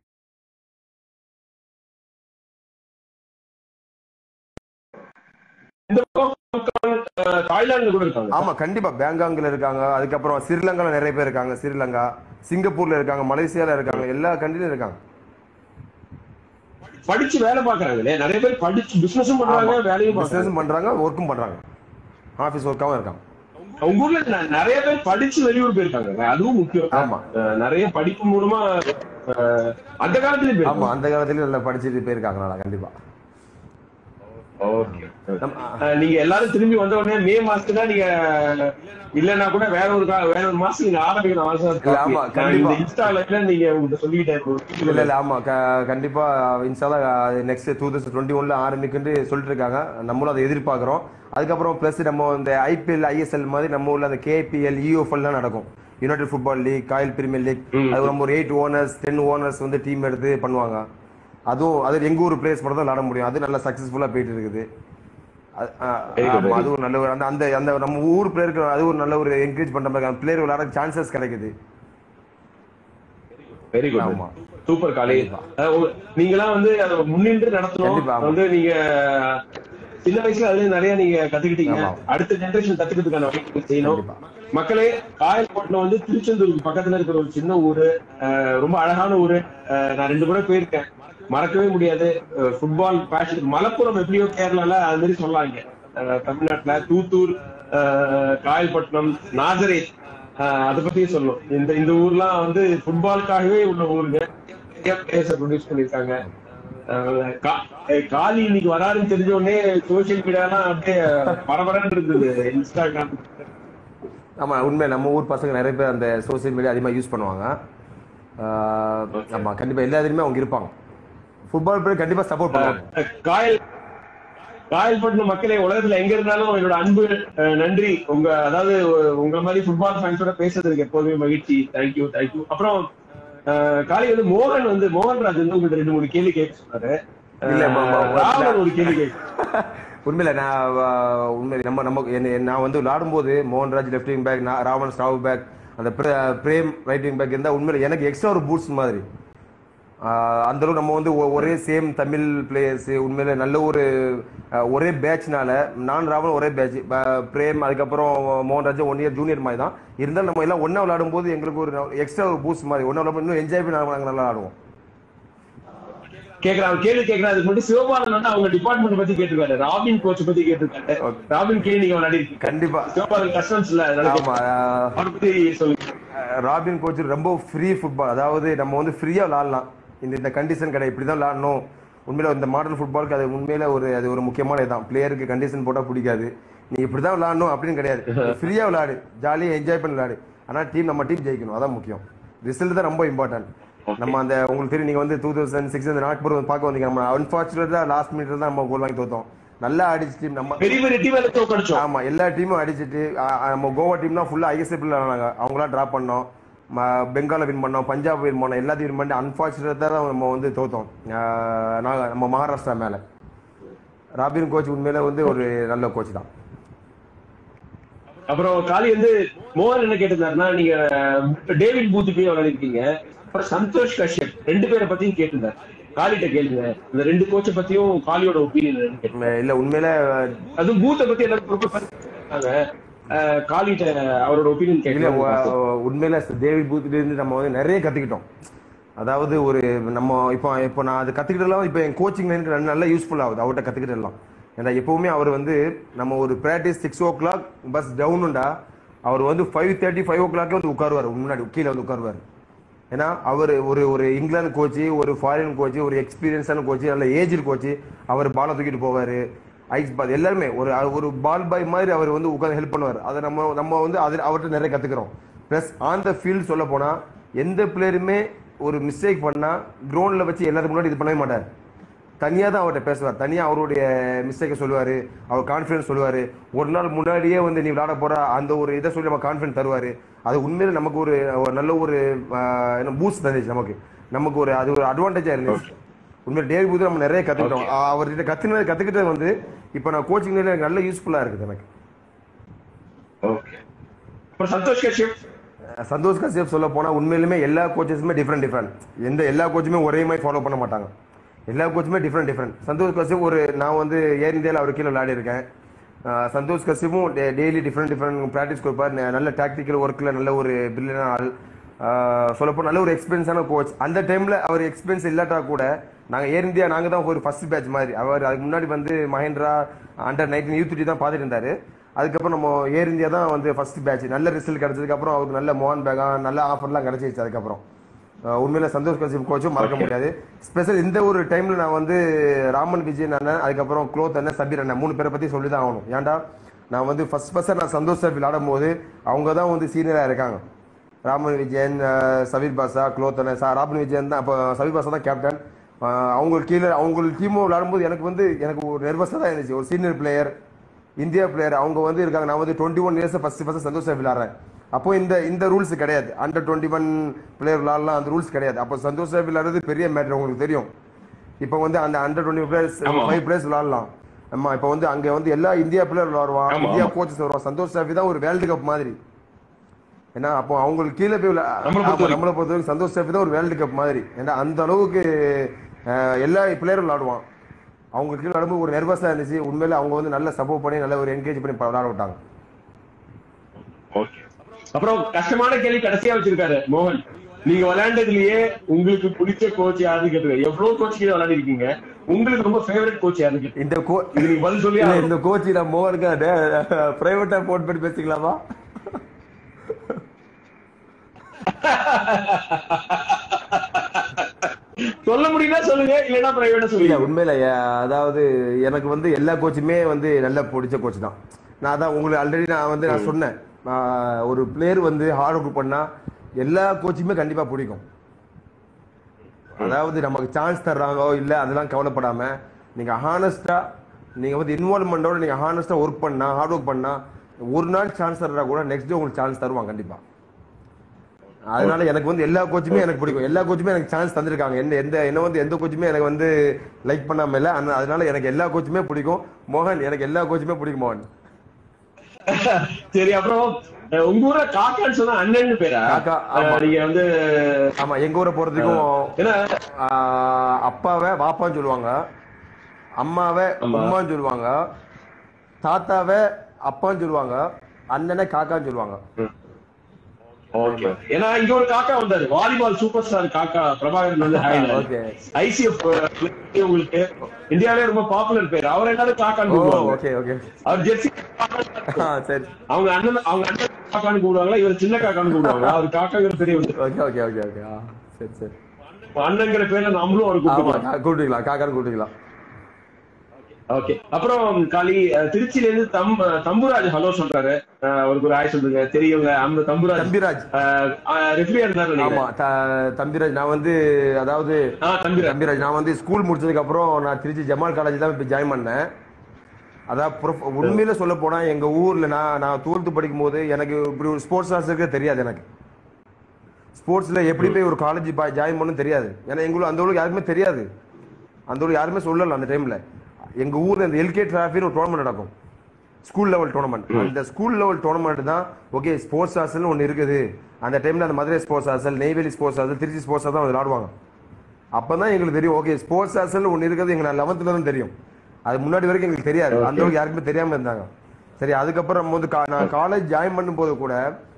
இந்த பக்கம் ஆஹ் தாய்லாந்துல கூட இருக்காங்க ஆமா கண்டிப்பா பேங்காங்ல இருக்காங்க அதுக்கப்புறம் ஸ்ரீலங்கால நிறைய பேர் இருக்காங்க ஸ்ரீலங்கா சிங்கப்பூர்ல இருக்காங்க மலேசியால இருக்காங்க எல்லா கண்ட்ரிலும் இருக்காங்க படிச்சு வேலை பாக்குறாங்க இல்லையா நிறைய பேர் படிச்சு பிசினஸும் பண்றாங்க வேலையும் பாக்குறாங்க பிசினஸும் பண்றாங்க ஒர்க்கும் பண்றாங்க ஆபீஸ் ஒர்க்காவும் இருக்காங்க உங்க ஊர்ல ந- நிறைய பேர் படிச்சு வெளியூர் போயிருக்காங்க அதுவும் முக்கியம் ஆமா. அஹ் நிறைய படிப்பு மூலமா அஹ் அந்த காலத்துல ஆமா போயிருக்காங்க அந்த காலத்துலயும் நல்லா படிச்சுட்டு போயிருக்காங்க நல்லா கண்டிப்பா ஓகே நம்ம- அஹ் நீங்க எல்லாரும் திரும்பி வந்த உடனே மே மாசத்துக்கு தான் நீங்க இல்லன்னா கூட வேற ஒரு கா- வேற ஒரு மாசம் நீங்க ஆரம்பிக்கணும் அவசரம் இல்ல, ஆமா, நான் கண்டிப்பா. இந்த இன்ஸ்டால நீங்க உங்கள்கிட்ட சொல்லிக்கிட்டேன் இல்ல இல்ல ஆமா க- கண்டிப்பா இன்ஷால்லா நெக்ஸ்ட் டூ தௌசண்ட் டுவெண்ட்டி ஒன்ல ஆரம்பிக்குன்னு சொல்லிட்டு இருக்காங்க நம்மளும் அதை எதிர்பார்க்கிறோம் அதுக்கப்புறம் பிளஸ் நம்ம இந்த ஐபிஎல் ஐஎஸ்எல் மாதிரி நம்ம ஊர்ல அந்த கேபிஎல் இஓஎஃப்எல்லாம் நடக்கும் united football league Kayal premier league ம். அது நம்ம ஒரு எயிட் ஓனர்ஸ் டென் ஓனர்ஸ் வந்து டீம் எடுத்து பண்ணுவாங்க அதுவும் அது எங்க ஊர் பிளேயர்ஸ் மட்டும் தான் விளாட முடியும் அது நல்லா சக்சஸ்ஃபுல்லா போயிட்டு இருக்குது அது- ஆ, Very good, ஆமா, very அது ஒரு நல்ல ஒரு அந்த அந்த அந்த நம்ம ஊர் பிளேயருக்கு அது ஒரு நல்ல ஒரு என்கரேஜ் பண்ற மாதிரி பிளேயர் விளையாட சான்சஸ் கிடைக்குது வெரி குட் ஆமா. சூப்பர் காலை நீங்களாம் வந்து அதை முன்னின்று நடத்தணும் கண்டிப்பா, ஆமா. வந்து நீங்க சின்ன வயசுல அதுல நிறைய நீங்க கத்துக்கிட்டீங்க ஆமா. அடுத்த ஜெனரேஷன் கத்துக்கிறதுக்கான வழி செய்யணும் கண்டிப்பா. மக்களே காயல்பட்டினம் வந்து திருச்செந்தூருக்கு பக்கத்துல இருக்கிற ஒரு சின்ன ஊரு அஹ், ரொம்ப அழகான ஊரு அஹ், நான் ரெண்டு முறை போயிருக்கேன் மறக்கவே முடியாது ஃபுட்பால் பேஷன் மலப்புரம் எப்படியோ கேரளால அது மாதிரி சொல்லாங்க அஹ், தமிழ்நாட்டுல தூத்தூர் அஹ், காயல்பட்டினம் நாசரேத் அஹ், அதை பத்தியும் சொல்லணும் இந்த இந்த ஊர்லாம் வந்து ஃபுட்பாலுக்காகவே உள்ள ஊருங்க ப்ரொடியூஸ் பண்ணிருக்காங்க அஹ், கா- அஹ், காளி இன்னைக்கு வராருன்னு தெரிஞ்ச உடனே சோசியல் மீடியாலாம் அப்படியே பரபரன்னு இருந்தது இன்ஸ்டாகிராம் ஆமா உண்மை நம்ம ஊர் பசங்க நிறைய பேர் அந்த சோஷியல் மீடியா அதிகமாக யூஸ் பண்ணுவாங்க ஆஹ் ஆமா கண்டிப்பா எல்லா இதுலயுமே அவங்க இருப்பாங்க ஃபுட்பால் பிளேயர் கண்டிப்பா சப்போர்ட் பண்ணுவாங்க காயல் காயல்பட்டின மக்களே உலகத்துல எங்க இருந்தாலும் என்னோட அன்பு அஹ், நன்றி உங்க அதாவது உ- உங்களை மாதிரி ஃபுட்பால் ஃபேன்ஸோட பேசுறதுக்கு எப்போதுமே மகிழ்ச்சி தேங்க்யூ தேங்க்யூ அப்புறம் அஹ், காலை வந்து மோகன் வந்து மோகன்ராஜ் வந்து உங்கள்ட்ட ரெண்டு மூணு கேள்வி கேட்க சொன்னாரு இல்ல, ம- ம- அஹ், ராவணன் ஒரு கேள்வி கேட்க உண்மையில நான் ஆஹ், உண்மையில நம்ம நம்ம என்ன- நான் வந்து விளையாடும்போது மோகன்ராஜ் லெஃப்ட் விங் பேக் ராவன் ஸ்டாவ் பேக் அந்த பிரே- பிரேம் ரைட் விங் பேக் இருந்தா உண்மையில எனக்கு எக்ஸ்ட்ரா ஒரு பூட்ஸ் மாதிரி ஆஹ், அந்த அளவுக்கு நம்ம வந்து ஒ- ஒரே சேம் தமிழ் பிளேயர்ஸ் உண்மையில நல்ல ஒரு ஆஹ், ஒரே பேட்ச்னால நான் ராவன் ஒரே பேட்ச் பிரேம் அதுக்கப்புறம் மோகன்ராஜ் ஒன் இயர் ஜூனியர் மாதிரி தான் இருந்தாலும் நம்ம எல்லாம் ஒண்ணா விளையாடும் போது எங்களுக்கு ஒரு எக்ஸ்ட்ரா ஒரு பூஸ்ட் மாதிரி ஒண்ணா விளையாடும் இன்னும் என்ஜாய் பண்ணி நாங்க நல்லா ஆடுவோம் கேக்குறான் கேள்வி கேக்குறான் அதுக்கு மட்டும் சிவபாலன் வந்து அவங்க டிபார்ட்மெண்ட் பத்தி கேட்டிருக்காரு ராபின் கோச் பத்தி கேட்டிருக்காரு ராபின் கே நீங்க விளையாடி இருக்கீங்க கண்டிப்பா சிவபாலன் கஸ்டம்ஸ் இல்ல அதனால ஆமா ஆஹ், அவரை பத்தி சொல்லுங்க அஹ் ராபின் கோச் ரொம்ப ஃப்ரீ ஃபுட்பால் அதாவது நம்ம வந்து ஃப்ரீயாக விளாடலாம் இந்த இந்த கண்டிஷன் கிடையாது இப்படி தான் விளாடணும் உண்மையில இந்த மாடர்ன் ஃபுட்பாலுக்கு அது உண்மையில ஒரு அது ஒரு முக்கியமான இதான் பிளேயருக்கு கண்டிஷன் போட்டால் பிடிக்காது நீ இப்படி தான் விளாடணும் அப்படின்னு கிடையாது ஃப்ரீயாக விளாடு ஜாலியாக என்ஜாய் பண்ணி விளாடு ஆனால் டீம் நம்ம டீம் ஜெயிக்கணும் அதான் முக்கியம் ரிசல்ட் தான் ரொம்ப இம்பார்ட்டன்ட் நம்ம அந்த உங்களுக்கு தெரியும் நீங்க வந்து டூ தௌசண்ட் சிக்ஸ் அந்த நாக்பூர் வந்து பார்க்க வந்தீங்க நம்ம அன்பார்ச்சுனேட்டா லாஸ்ட் மினிட்ல தான் நம்ம கோல் வாங்கி தோத்தோம் நல்லா அடிச்சு டீம் நம்ம பெரிய பெரிய டீம் எல்லாம் தோக்கடிச்சோம் ஆமா எல்லா டீமும் அடிச்சிட்டு ஆ, ஆ, நம்ம கோவா டீம்னா ஃபுல்லா ஐஎஸ்எஃப்ல ஆனாங்க அவங்களாம் டிராப் பண்ணோம் ம- பெங்கால வின் பண்ணோம் பஞ்சாப் வின் பண்ணோம் எல்லாத்தையும் வின் பண்ணி அன்பார்ச்சுனேட்டா தான் நம்ம வந்து தோத்தோம் ஆ, நாங்க நம்ம மகாராஷ்டிரா மேல ராபின் கோச் உண்மையில வந்து ஒரு நல்ல கோச் தான் அப்புறம் காலி வந்து மோகன் என்ன கேட்டிருந்தாருன்னா நீங்க டேவிட் பூத்து போய் விளையாடிருக்கீங்க அப்புறம் சந்தோஷ் கஷ்யப் ரெண்டு பேரை பத்தியும் கேட்டிருந்தாரு காலிட்ட கேளுங்க இந்த ரெண்டு கோச்சை பத்தியும் காலியோட ஒப்பீனியன் உம், இல்ல உண்மையில அதுவும் பூத்தை பத்தி எல்லாரும் ப்ரொபோஸ் பண்ணாங்க காலிட்ட அவரோட ஒப்பீனியன் இல்ல கேட்கல உ- உண்மையில டேவிட் பூத்ல இருந்து நம்ம வந்து நிறைய கத்துக்கிட்டோம் அதாவது ஒரு நம்ம இப்போ இப்போ நான் அது கத்துக்கிட்டலாம் இப்போ என் கோச்சிங் எனக்கு நல்ல- நல்லா யூஸ்ஃபுல் ஆகுது அவர்கிட்ட கத்துக்கிட்டலாம் ஏன்னா எப்பவுமே அவர் வந்து நம்ம ஒரு practice six o'clock bus டவுனுண்டா அவர் வந்து ஃபைவ் தேர்ட்டி ஃபைவ் ஓ கிளாக்கே வந்து உட்காருவார் முன்னாடி கீழே வந்து உட்காருவார் ஏன்னா அவர் ஒரு ஒரு இங்கிலாந்து கோச்சு ஒரு ஃபாரின் கோச்சு ஒரு எக்ஸ்பீரியன்ஸான கோச்சு நல்ல ஏஜ்டு கோச்சு அவர் பாலை தூக்கிட்டு போவார் ஐஸ் பாத் எல்லாருமே ஒரு ஒரு பால் பாய் மாதிரி அவர் வந்து உட்காந்து ஹெல்ப் பண்ணுவார் அதை நம்ம நம்ம வந்து அதில் அவர்கிட்ட நிறைய கற்றுக்குறோம் ப்ளஸ் ஆன் த ஃபீல்ட் சொல்ல போனால் எந்த பிளேயருமே ஒரு மிஸ்டேக் பண்ணால் கிரவுண்டில் வச்சு எல்லாத்துக்கு முன்னாடி இது பண்ணவே மாட்டார் தனியாக தான் அவர்கிட்ட பேசுவார் தனியாக அவருடைய மிஸ்டேக்கை சொல்லுவார் அவர் கான்ஃபிடன்ஸ் சொல்லுவார் ஒரு நாள் முன்னாடியே வந்து நீ விளையாட போற அந்த ஒரு இதை சொல்லி நம்ம கான்ஃபிடன்ஸ் தருவார் அது உண்மையில நமக்கு ஒரு ஒரு நல்ல ஒரு ஆஹ், என்ன பூஸ்ட் தந்துச்சு நமக்கு நமக்கு ஒரு அது ஒரு அட்வான்டேஜாக இருந்துச்சு உண்மையில டேவி பூத்து நம்ம நிறைய கற்றுக்கிட்டோம் அவர்கிட்ட கற்றுனது கற்றுக்கிட்டது வந்து இப்போ நான் கோச்சிங் எனக்கு நல்ல யூஸ்ஃபுல்லாக இருக்குது எனக்கு ஓகே அப்புறம் சந்தோஷ் கஷ்யப் சந்தோஷ் கஷ்யப் சொல்ல போனால் உண்மையிலுமே எல்லா கோச்சஸுமே டிஃப்ரெண்ட் டிஃப்ரெண்ட் எந்த எல்லா கோச்சுமே ஒரே மாதிரி ஃபாலோ பண்ண மாட்டாங்க எல்லா கோச்சுமே டிஃப்ரெண்ட் டிஃப்ரெண்ட் சந்தோஷ் கஷ்யப் ஒரு நான் வந்து ஏர் இந்தியாவில் அவர் கீழே விளையாடி இருக்கேன் ஆஹ் சந்தோஷ் கஷ்யப்பும் டெய்லி டிஃப்ரெண்ட் டிஃப்ரெண்ட் ப்ராக்டிஸ் கொடுப்பார் ந- நல்ல டாக்டிக்கல் ஒர்க்கில் நல்ல ஒரு பிரில்லியனான ஆள் சொல்லப்போ நல்ல ஒரு எக்ஸ்பீரியன்ஸான கோச் அந்த டைமில் அவர் எக்ஸ்பீரியன்ஸ் இல்லாட்டா கூட நாங்கள் ஏர் இந்தியா நாங்கள் தான் ஒரு ஃபர்ஸ்ட் பேட்ச் மாதிரி அவர் அதுக்கு முன்னாடி வந்து மஹேந்திரா அண்டர் நைன்டீன் யூத் தான் பார்த்துட்டு இருந்தாரு அதுக்கப்புறம் நம்ம ஏர் இந்தியா தான் வந்து ஃபர்ஸ்ட் பேட்ச் நல்ல ரிசல்ட் கிடைச்சதுக்கு அப்புறம் அவருக்கு நல்ல மோகன் பேகா நல்ல ஆஃபர்லாம் கிடைச்சிருச்சு அதுக்கப்புறம் அஹ் உண்மையில சந்தோஷ் கசிப் கோச்சும் மறக்க முடியாது ஸ்பெஷல் இந்த ஒரு டைம்ல நான் வந்து ராமன் விஜயன் அண்ணன் அதுக்கப்புறம் க்ளோத் அண்ணன் சபீர் அண்ணன் மூணு பேரை பத்தி சொல்லி தான் ஆகணும் ஏன்டா நான் வந்து ஃபர்ஸ்ட் ஃபர்ஸ்ட் நான் சந்தோஷ் சார் விளையாடும் போது அவங்க தான் வந்து சீனியரா இருக்காங்க ராமன் விஜயன் அஹ் சபீர் பாஷா க்ளோத் அண்ணன் சா ராமன் விஜயன் தான் அப்போ சபீர் பாஷா தான் கேப்டன் அவங்க கீழே அவங்க டீமும் விளையாடும்போது எனக்கு வந்து எனக்கு ஒரு நெர்வஸாக தான் இருந்துச்சு ஒரு சீனியர் பிளேயர் இந்தியா பிளேயர் அவங்க வந்து இருக்காங்க நான் வந்து twenty one years first first Santosh sir விளையாடுறேன் அப்போ இந்த இந்த ரூல்ஸ் கிடையாது அண்டர் டுவெண்ட்டி ஒன் பிளேயர் விளையாடலாம் அந்த ரூல்ஸ் கிடையாது அப்போ சந்தோஷ் சார் விளையாடுறது பெரிய மேட்டர் உங்களுக்கு தெரியும் இப்போ வந்து அந்த அண்டர் டுவெண்ட்டி பிளேயர்ஸ் ஆமா. ஃபைவ் பிளேயர்ஸ் விளையாடலாம் ஆமா இப்போ வந்து அங்க வந்து எல்லா இந்தியா பிளேயர் விளையாடுவான் ஆமா, இந்தியா ஆமா. கோச்சஸ் வருவான் சந்தோஷ் சாஃபி தான் ஒரு வேர்ல்டு கப் மாதிரி ஏன்னா அப்போ அவங்களுக்கு கீழே போய் விளா- நம்மளை பொறுத்த ஆமா, வரைக்கும். நம்மளை பொறுத்த வரைக்கும் சந்தோஷ் சாஃபி தான் ஒரு வேர்ல்டு கப் மாதிரி ஏன்னா அந்த அளவுக்கு அஹ், எல்லா பிளேயரும் விளையாடுவான் அவங்க கீழே விளையாடும்போது ஒரு நெர்வஸா இருந்துச்சு உண்மையில அவங்க வந்து நல்ல சப்போர்ட் பண்ணி நல்ல ஒரு என்கேஜ் பண்ணி விளையாட விட்டாங்க ஓகே அப்புறம் கஷ்டமான கேள்வி கடைசியா வச்சிருக்காரு மோகன் நீங்க விளையாண்டதுலயே உங்களுக்கு பிடிச்ச கோச் யாருன்னு கேட்டுருக்காரு எவ்வளவு கோச் கீழே விளையாடி இருக்கீங்க உங்களுக்கு ரொம்ப ஃபேவரட் கோச் யாருன்னு கேட்டு இந்த கோ இது நீங்க பதில் சொல்லி இல்ல, இந்த கோச் நம்ம மோகனுக்கு பிரைவேட்டா போன் பண்ணி பேசிக்கலாமா சொல்ல முடியும்னா சொல்லுங்க இல்லைன்னா பிரைவேட்டா இல்ல சொல்லுங்க உண்மையில அஹ், அதாவது எனக்கு வந்து எல்லா கோச்சுமே வந்து நல்லா பிடிச்ச கோச் தான் நான் அதான் உங்களுக்கு ஆல்ரெடி நான் வந்து நான் சொன்னேன் ஆஹ், ஒரு பிளேயர் வந்து ஹார்ட் ஒர்க் பண்ணா எல்லா கோச்சுமே கண்டிப்பா பிடிக்கும் அதாவது நமக்கு சான்ஸ் தர்றாங்களோ இல்ல அதெல்லாம் கவலைப்படாம நீங்க ஹானஸ்டா நீங்க வந்து இன்வால்மெண்டோட நீங்க ஹானஸ்டா ஒர்க் பண்ணா ஹார்ட் ஒர்க் பண்ணா ஒரு நாள் சான்ஸ் தர்றா கூட நெக்ஸ்ட் டே உங்களுக்கு சான்ஸ் தருவாங்க கண்டிப்பா அதனால எனக்கு வந்து எல்லா கோச்சுமே எனக்கு பிடிக்கும் எல்லா கோச்சுமே எனக்கு சான்ஸ் தந்திருக்காங்க என்ன எந்த என்ன வந்து எந்த கோச்சுமே எனக்கு வந்து லைக் பண்ணாம இல்ல ஆனா அதனால எனக்கு எல்லா கோச்சுமே பிடிக்கும் மோகன் எனக்கு எல்லா கோச்சுமே பிடிக்கும் மோகன் சரி அப்புறம் அஹ், உங்க ஊர்ல காக்கான்னு சொன்னா அண்ணன் பேரா காக்கா, ஆமா. அஹ், நீங்க வந்து ஆமா எங்க ஊரை போறதுக்கும் ஏன்னா ஆஹ், அப்பாவை வாப்பான்னு சொல்லுவாங்க அம்மாவை ஆமா. அம்மான்னு சொல்லுவாங்க தாத்தாவை அப்பான்னு சொல்லுவாங்க அண்ணனை காக்கான்னு சொல்லுவாங்க ஓகே ஏன்னா இங்க ஒரு காக்கா வந்தாரு வாலிபால் சூப்பர் ஸ்டார் காக்கா பிரபாகரன் வந்து ஓகே ஐசிஎஃப் உங்களுக்கு இந்தியாவிலே ரொம்ப பாப்புலர் பேர் அவர் எல்லாரும் காக்கான்னு ஓ கூப்பிடுவாங்க ஓகே ஓகே அவர் ஜெர்சி ஆ, சரி அவங்க அண்ணன் அவங்க அண்ணன் காக்கான்னு கூப்பிடுவாங்களா இவர் சின்ன காக்கான்னு கூப்பிடுவாங்க அவர் காக்காங்கிற பெரிய ஓகே ஓகே ஓகே ஓகே ஆ சரி சரி அண்ணங்கிற பேர்ல நம்மளும் அவர் ஆமா கூப்பிடுவோம் கா- கூப்பிட்டுக்கலாம் காக்கான்னு கூப்பிட்டுக்கலாம் ஓகே அப்புறம் காளி அஹ், திருச்சியில இருந்து தம் தம்புராஜ் ஹலோ சொல்றாரு அஹ், அவருக்கு ஒரு ஆய் சொல்லுங்க தெரியவங்க அந்த தம்புராஜ் தம்பிராஜ் ரெஃப்ரியா இருந்தாரு ஆமா நினைக்கிறேன். த- தம்பிராஜ் நான் வந்து அதாவது ஆ தம்பிராஜ் தம்பிராஜ் நான் வந்து ஸ்கூல் முடிச்சதுக்கு அப்புறம் நான் திருச்சி ஜமால் காலேஜ் தான் இப்போ ஜாயின் பண்ணேன் அதான் prof- உண்மையில சொல்ல போனா எங்க ஊர்ல நான் நான் தூரத்து படிக்கும் போது எனக்கு இப்படி ஒரு ஸ்போர்ட்ஸ் ஆசருக்கு தெரியாது எனக்கு ஸ்போர்ட்ஸ்ல எப்படி போய் ஒரு காலேஜ் ஜாயின் பண்ணணும் தெரியாது ஏன்னா எங்களுக்கு அந்த ஊருக்கு யாருக்குமே தெரியாது அந்த ஊருக்கு யாருமே சொல்லல அந்த டைம்ல எங்க ஊர்ல இந்த எல்கே டிராஃபின்னு ஒரு டோர்னமெண்ட் நடக்கும் ஸ்கூல் லெவல் டோர்னமெண்ட் அந்த ஸ்கூல் லெவல் டோர்னமெண்ட் தான் ஓகே ஸ்போர்ட்ஸ் ஹாஸ்டல்னு ஒன்று இருக்குது அந்த டைம்ல அந்த Madurai sports hostel Neyveli sports hostel Trichy sports hostel விளையாடுவாங்க அப்பதான் எங்களுக்கு தெரியும் ஓகே ஸ்போர்ட்ஸ் ஹாஸ்டல் ஒன்று இருக்குது எங்களுக்கு லெவன்த்ல தான் தெரியும் அது முன்னாடி வரைக்கும் எங்களுக்கு தெரியாது அந்த அளவுக்கு யாருக்குமே தெரியாம இருந்தாங்க சரி அதுக்கப்புறம் நம்ம வந்து கா- நான் காலேஜ் ஜாயின் பண்ணும்போது கூட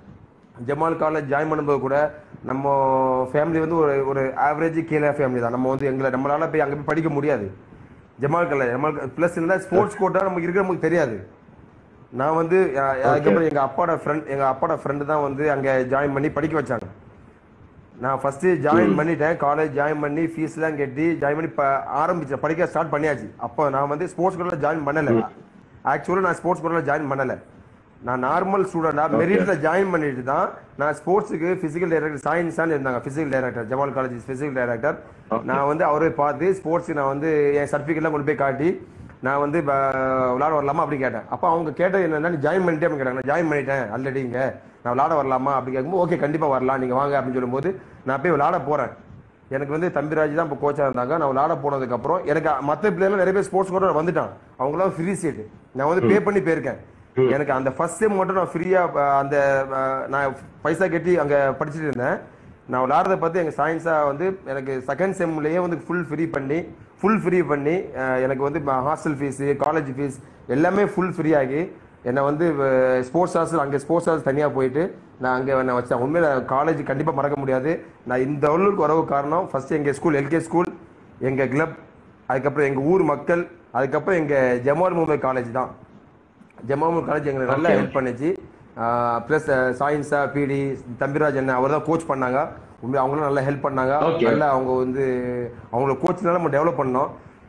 ஜமால் காலேஜ் ஜாயின் பண்ணும்போது கூட நம்ம ஃபேமிலி வந்து ஒரு ஒரு ஆவரேஜ் கீழே ஃபேமிலி தான் நம்ம வந்து எங்களை நம்மளால போய் அங்கே போய் படிக்க முடியாது ஜமால் காலேஜ் ஜமால் ப்ளஸ் இருந்தால் ஸ்போர்ட்ஸ் கோட்டா நமக்கு இருக்கிற நமக்கு தெரியாது நான் வந்து அஹ், அதுக்கப்புறம் எங்க அப்பாவோட ஃப்ரெண்ட் எங்க அப்பாவோட ஃப்ரெண்டு தான் வந்து அங்க ஜாயின் பண்ணி படிக்க வச்சாங்க நான் ஃபர்ஸ்ட் ஜாயின் பண்ணிட்டேன் காலேஜ் ஜாயின் பண்ணி ஃபீஸ்லாம் கட்டி ஜாயின் பண்ணி ப- ஆரம்பிச்சேன் படிக்க ஸ்டார்ட் பண்ணியாச்சு அப்போ நான் வந்து ஸ்போர்ட்ஸ் கோட்டில் ஜாயின் பண்ணல ஆக்சுவலாக நான் ஸ்போர்ட்ஸ் கோட்டில் ஜாயின் பண்ணல நான் நார்மல் ஸ்டூடெண்டா மெரிட்ல ஜாயின் பண்ணிட்டு தான் நான் ஸ்போர்ட்ஸுக்கு பிசிக்கல் டைரக்டர் சயின்ஸான்னு இருந்தாங்க physical director Jamal college physical director நான் வந்து அவரை பார்த்து ஸ்போர்ட்ஸ் நான் வந்து என் சர்டிஃபிகேட்லாம் கொண்டு போய் காட்டி நான் வந்து ப- விளையாட வரலாமா அப்படின்னு கேட்டேன் அப்போ அவங்க கேட்டது என்னன்னா நீ ஜாயின் பண்ணிட்டே அப்படின்னு கேட்டாங்க நான் ஜாயின் பண்ணிட்டேன் ஆல்ரெடி இங்க நான் விளையாட வரலாமா அப்படி கேட்கும்போது ஓகே கண்டிப்பா வரலாம் நீங்க வாங்க அப்படின்னு சொல்லும்போது நான் போய் விளையாட போறேன் எனக்கு வந்து தம்பிராஜ் தான் இப்போ கோச்சா இருந்தாங்க நான் விளையாட போனதுக்கு அப்புறம் எனக்கு மற்ற பிள்ளைகள் நிறைய பேர் ஸ்போர்ட்ஸ் கூட வந்துட்டான் அவங்களாம் ஃப்ரீ சீட் நான் வந்து பே பண்ணி போயிருக்கேன் எனக்கு அந்த ஃபர்ஸ்ட் டைம் மட்டும் நான் ஃப்ரீயா அந்த அஹ், நான் பைசா கட்டி அங்க படிச்சுட்டு இருந்தேன் நான் விளையாடுறத பார்த்து எங்கள் சயின்ஸா வந்து எனக்கு செகண்ட் செம்லேயே வந்து ஃபுல் ஃப்ரீ பண்ணி ஃபுல் ஃப்ரீ பண்ணி அஹ், எனக்கு வந்து ஹாஸ்டல் ஃபீஸு காலேஜ் ஃபீஸ் எல்லாமே ஃபுல் ஃப்ரீ ஆகி என்னை வந்து ஸ்போர்ட்ஸ் ஹாஸ்டல் அங்கே ஸ்போர்ட்ஸ் ஹாஸ்டல் தனியாக போயிட்டு நான் அங்கே நான் வச்சேன் உண்மையில காலேஜ் கண்டிப்பாக மறக்க முடியாது நான் இந்த அளவுக்கு வரவு காரணம் ஃபர்ஸ்ட் எங்கள் ஸ்கூல் எல்கே ஸ்கூல் எங்கள் கிளப் அதுக்கப்புறம் எங்கள் ஊர் மக்கள் அதுக்கப்புறம் எங்கள் ஜமால் மும்பை காலேஜ் தான் ஜமால் காலேஜ் எங்களுக்கு நல்லா Okay. ஹெல்ப் பண்ணுச்சு ப்ளஸ் சாயின்ஸா பிடி தம்பிராஜ் என்ன அவர் தான் கோச் பண்ணாங்க உண்மை அவங்களும் நல்லா ஹெல்ப் பண்ணாங்க Okay. நல்லா அவங்க வந்து அவங்கள கோச்னால நம்ம டெவலப் பண்ணோம்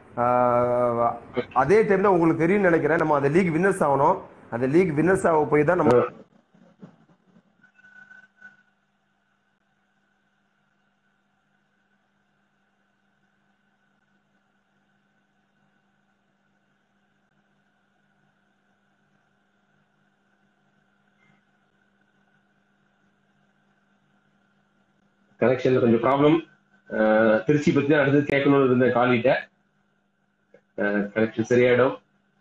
ஆஹ் அதே டைம்ல உங்களுக்கு தெரியும்னு நினைக்கிறேன் நம்ம அந்த லீக் வின்னர்ஸ் ஆகணும் அந்த லீக் வின்னர்ஸ் ஆக போய் தான் நம்ம கனெக்ஷன்ல கொஞ்சம் ப்ராப்ளம் திருச்சி பத்தி தான் அடுத்து கேட்கணும்னு இருந்த காலிட்ட கனெக்ஷன் சரியாயிடும்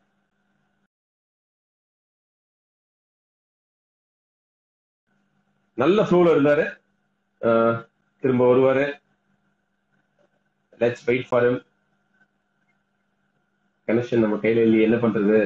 நல்ல ஃப்ளோல இருந்தாரு அஹ், திரும்ப வருவாரு let's wait for him connection நம்ம கையில இல்லையே என்ன பண்றது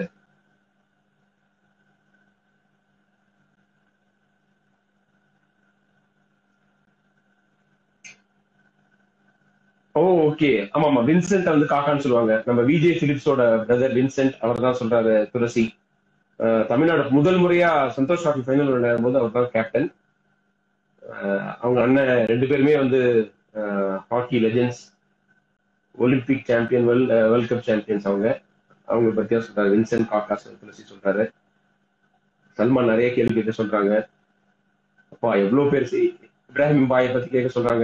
ஓ ஓகே ஆமா ஆமா வின்சென்ட் வந்து காக்கான்னு சொல்லுவாங்க நம்ம விஜய் பிலிப்ஸோட பிரதர் வின்சென்ட் அவர் தான் சொல்றாரு துளசி அஹ், தமிழ்நாடு முதல் முறையா சந்தோஷ் டிராஃபி ஃபைனல் விளையாடும் போது அவர் தான் கேப்டன் அவங்க அண்ணன் ரெண்டு பேருமே வந்து hockey legends Olympic champion world world cup champions அவங்க அவங்க பத்தியா சொல்றாரு வின்சென்ட் காக்காஸ் துளசி சொல்றாரு சல்மான் நிறைய கேள்வி கேட்க சொல்றாங்க அப்பா எவ்வளவு பேர் சி- இப்ராஹிம் பாயை பத்தி கேட்க சொல்றாங்க